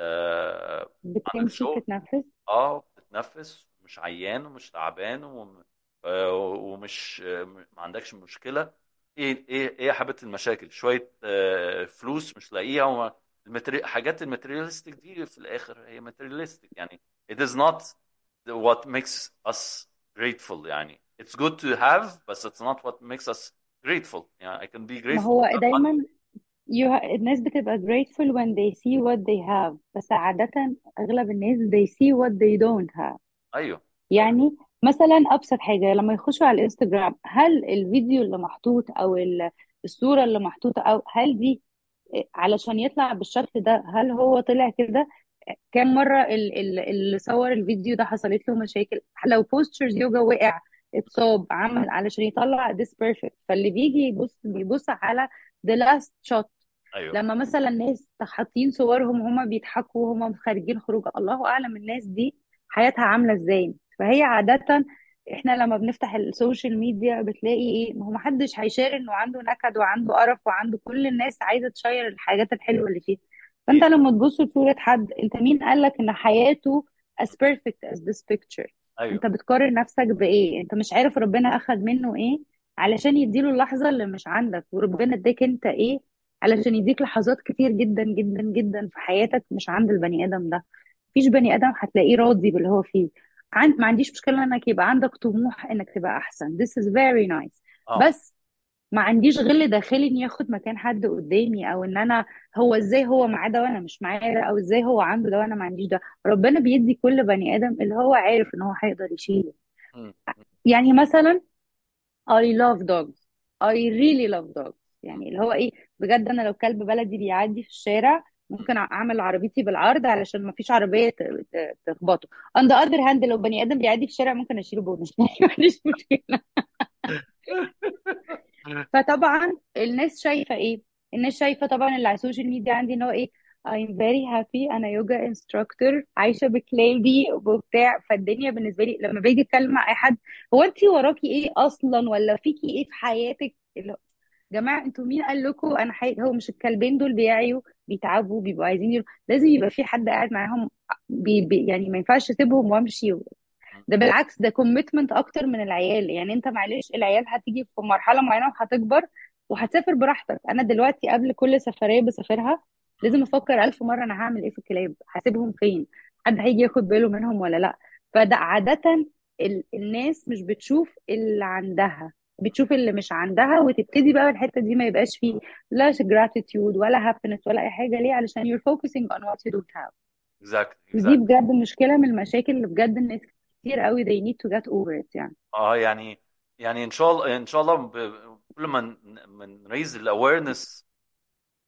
انت عندك بتمشي شغل بتتنفس اه بتتنفس مش عيان ومش تعبان وم- آه، ومش آه، ما عندكش مشكلة ايه ايه ايه يا حبيبة المشاكل شوية آه، فلوس مش لاقيها وما المتري... حاجات الماتيريالستيك دي في الاخر هي ماتيريالستيك يعني it is not what makes us grateful يعني it's good to have بس it's not what makes us grateful يعني I can be ما grateful هو to have money دايما you, الناس بتبقى grateful when they see what they have بس عادة أغلب الناس they see what they don't have ايوه يعني مثلا أبسط حاجة لما يخشوا على الانستجرام هل الفيديو اللي محطوط أو ال- الصورة اللي محطوطة أو هل دي علشان يطلع بالشكل ده هل هو طلع كده كام مرة ال- ال- اللي صور الفيديو ده حصلت له مشاكل لو بوستشرز يوجا وقع اتصاب عمل علشان يطلع this perfect فاللي بيجي يبص بيبص على the last shot ايوه لما مثلا ناس حاطين صورهم وهما بيضحكوا وهما خارجين خروج الله اعلم الناس دي حياتها عامله ازاي فهي عاده احنا لما بنفتح السوشيال ميديا بتلاقي ايه ما هو محدش هيشير انه عنده نكد وعنده قرف وعنده كل الناس عايزه تشير الحاجات الحلوه اللي فيه فانت اكيد لما تبص لصوره حد انت مين قالك ان حياته as perfect as this picture ايوه انت بتقارن نفسك بايه انت مش عارف ربنا اخد منه ايه علشان يديله اللحظه اللي مش عندك وربنا اداك انت ايه علشان يديك لحظات كتير جدا جدا جدا في حياتك مش عند البني ادم ده مفيش بني ادم هتلاقيه راضي باللي هو فيه عن... ما عنديش مشكله انك يبقى عندك طموح انك تبقى احسن this is very nice اه بس ما عنديش غل داخلي اني ياخد مكان حد قدامي او ان انا هو ازاي هو معاه ده وانا مش معاه ده او ازاي هو عنده ده وانا ما عنديش ده ربنا بيدي كل بني ادم اللي هو عارف ان هو هيقدر يشيله مم. يعني مثلا I love dogs I really love dogs يعني اللي هو ايه بجد انا لو كلب بلدي بيعدي في الشارع ممكن اعمل عربيتي بالعرض علشان ما فيش عربيه ت- ت- تخبطه on the other hand لو بني ادم بيعدي في الشارع ممكن اشيله بونس ما عنديش مشكله فطبعا الناس شايفه ايه الناس شايفه طبعا اللي على السوشيال ميديا عندي ان هو ايه I'm very happy انا يوجا انستراكتور عايشه بكلابي وبتاع فالدنيا بالنسبه لي لما باجي اتكلم مع اي حد هو انت وراكي ايه اصلا ولا فيكي ايه في حياتك اللي هو- جماعه انتوا مين قال لكم انا حي... هو مش الكلبين دول بيعيوا بيتعبوا بيبقوا عايزين يرو... لازم يبقى في حد قاعد معاهم بي... بي... يعني ما ينفعش اسيبهم وامشي ده بالعكس ده كوميتمنت اكتر من العيال يعني انت معلش العيال هتيجي في مرحله معينه وهتكبر وهتسافر براحتك انا دلوقتي قبل كل سفريه بسافرها لازم افكر الف مره انا هعمل ايه في الكلاب هسيبهم فين حد هيجي ياخد باله منهم ولا لا فده عاده ال... الناس مش بتشوف اللي عندها بتشوف اللي مش عندها وتبتدي بقى الحته دي ما يبقاش فيه لا gratitude ولا happiness ولا اي حاجه ليه علشان you're focusing on what you don't have exactly ودي exactly بجد مشكله من المشاكل اللي بجد الناس كتير قوي they need to get over it يعني اه يعني يعني ان شاء الله ان شاء الله ب- كل ما ن- ما نريز الاويرنس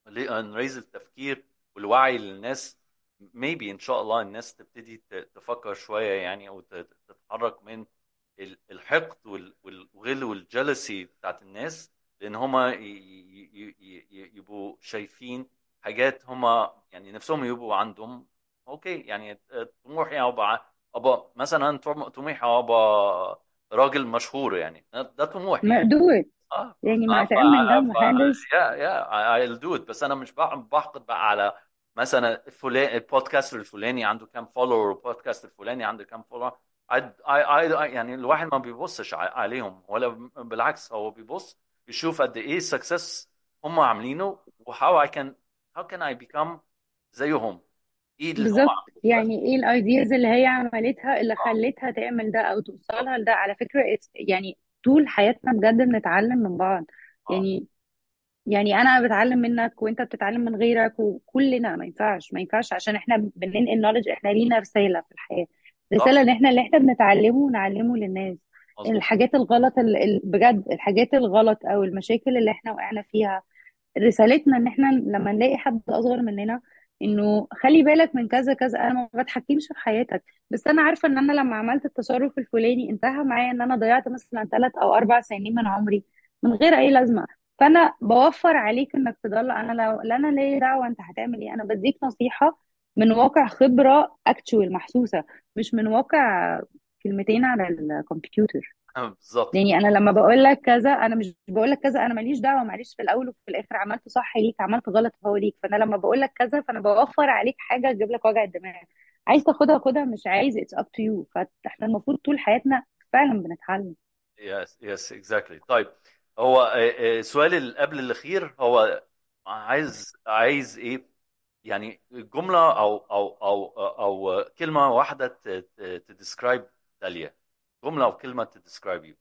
نريز التفكير والوعي للناس maybe ان شاء الله الناس تبتدي ت- تفكر شويه يعني او ت- تتحرك من ال- الحقد وال- والغل والجلسي بتاعت الناس لان هما ي- ي- ي- ي- يبقوا شايفين حاجات هما يعني نفسهم يبقوا عندهم اوكي يعني طموحي ابقى ابقى مثلا طموحي ابقى راجل مشهور يعني ده ده طموحي يعني مقدور اه ف يعني ف ما تعمل ده ف محدش يا يا I'll do it بس انا مش بح- بحقد بقى على مثلا فلان البودكاست الفلاني عنده كام فولور والبودكاست الفلاني عنده كام فولور I, I, I, يعني الواحد ما بيبصش ع- عليهم ولا بالعكس هو بيبص يشوف قد ايه سكسس هم عاملينه وهاو I can how can I become زيهم ايه اللي هم بالظبط عاملينه بس يعني ايه الايدياز اللي هي عملتها اللي اه خلتها تعمل ده او بالظبط توصلها لده على فكرة it's- يعني طول حياتنا بجد بنتعلم من بعض اه يعني يعني انا بتعلم منك وانت بتتعلم من غيرك وكلنا ما ينفعش ما ينفعش عشان احنا بننقل نولج احنا لينا رسالة في الحياة صح رسالة ان احنا اللي احنا بنتعلمه نعلمه للناس مظبوط الحاجات الغلط ال- ال- بجد الحاجات الغلط او المشاكل اللي احنا وقعنا فيها رسالتنا ان احنا لما نلاقي حد اصغر مننا انه خلي بالك من كذا كذا انا ما بتحكمش في حياتك بس انا عارفه ان انا لما عملت التصرف الفلاني انتهى معايا ان انا ضيعت مثلا ثلاث او اربع سنين من عمري من غير اي لازمه فانا بوفر عليك انك تضل انا لو لا انا ليا دعوه انت هتعمل ايه انا بديك نصيحه من واقع خبره اكتشوال محسوسه مش من واقع كلمتين على الكمبيوتر بالظبط يعني انا لما بقول لك كذا انا مش بقول لك كذا انا ماليش دعوه معلش في الاول وفي الاخر عملت صح ليك عملت غلط هو ليك فانا لما بقول لك كذا فانا بوفر عليك حاجه تجيب لك وجع الدماغ عايز تاخدها خدها مش عايز اتس اب تو يو فاحنا المفروض طول حياتنا فعلا بنتعلم يس يس اكزاكتلي طيب هو آه، آه، السؤال اللي قبل الاخير هو عايز عايز ايه يعني جمله او او او او كلمه واحده تديسكرايب داليا جمله او كلمه تديسكرايب يو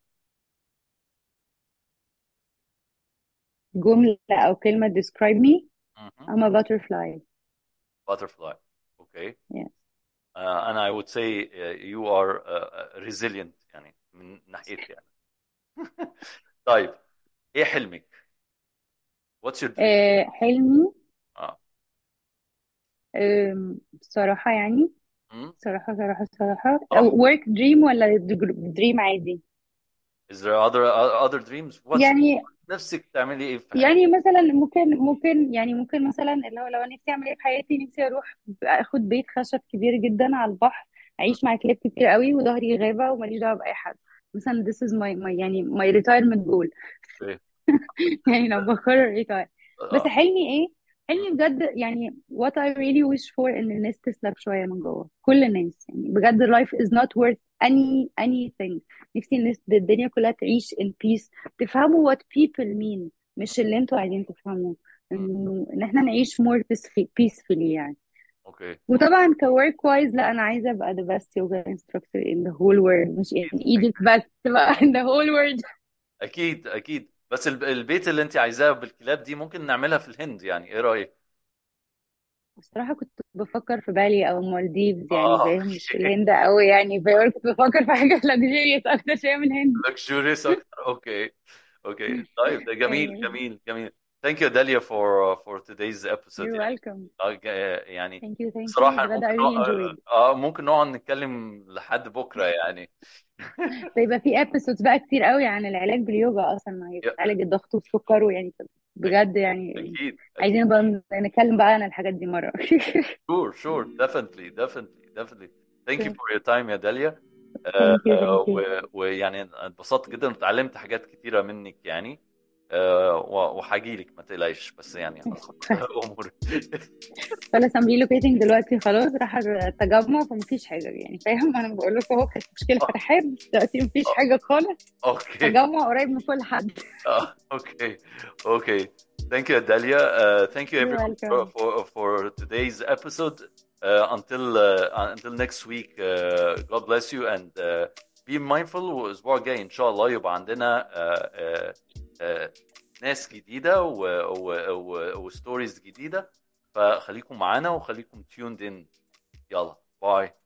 جمله او كلمه describe me I'm a butterfly butterfly okay yeah. uh, and I would say uh, you are uh, resilient يعني من ناحيتي يعني طيب ايه حلمك what's your dream آه حلمي اه آم، بصراحه يعني مم؟ صراحه صراحه صراحه اه work dream ولا dream عادي is there other other dreams what's يعني نفسك تعملي ايه في حياتك يعني مثلا ممكن ممكن يعني ممكن مثلا اللي هو لو نفسي اعمل ايه في حياتي نفسي اروح اخد بيت خشب كبير جدا على البحر اعيش مع كلاب كتير قوي وظهري غابه وماليش دعوه باي حد مثلا this is my, my يعني my retirement goal ايه يعني لو بقرر ريتاير بس اه حلمي ايه حلمي بجد يعني what I really wish for ان الناس تسلك شويه من جوه كل الناس يعني بجد life is not worth any anything نفسي الناس الدنيا كلها تعيش in peace تفهموا what people mean مش اللي انتوا عايزين تفهموه مم. انه ان احنا نعيش more peaceful- peacefully يعني اوكي وطبعا كورك وايز لا انا عايزه ابقى the best yoga instructor in the whole world مش in Egypt بس تبقى in the whole world اكيد اكيد بس الب- البيت اللي انت عايزاه بالكلاب دي ممكن نعملها في الهند يعني ايه رايك بصراحة كنت بفكر في بالي أو مالديفز يعني اه فاهم مش في اوكي الهند أوي يعني فاهم كنت بفكر في حاجة luxurious أكتر شوية من الهند luxurious اكتر اوكي اوكي طيب ده جميل أيوة جميل جميل thank you Dalia for for today's episode you're يعني welcome آه، ج- يعني thank you thank you بصراحة بجد I ممكن really نق- enjoyed اه ممكن نقعد نتكلم لحد بكرة يعني فيبقى في episodes بقى كتير قوي عن العلاج باليوجا أصلا ما هي يا- بتعالج الضغط والسكر ويعني بجد يعني اكيد عايزين اكيد بقى نتكلم بقى عن الحاجات دي مرة sure sure definitely definitely definitely thank you Sure. for your time يا داليا thank you آه، thank you و- ويعني اتبسطت جدا وتعلمت حاجات كتيرة منك يعني آه، و- وهجيلك ما تقلقيش بس يعني اظبط اموري خلاص I'm relocating دلوقتي خلاص راح التجمع فمفيش حاجة يعني فاهم أنا بقول لكم أهو كانت مشكلة في الحرب دلوقتي مفيش حاجة خالص اوكي تجمع قريب من كل حد آه، okay okay thank you Dalia uh, thank you You're everyone for, welcome. for, for today's episode uh, until uh, until next week uh, God bless you and uh, be mindful والاسبوع الجاي ان شاء الله يبقى عندنا uh, uh, uh, ناس جديده وستوريز جديده فخليكم معانا وخليكم tuned in يلا باي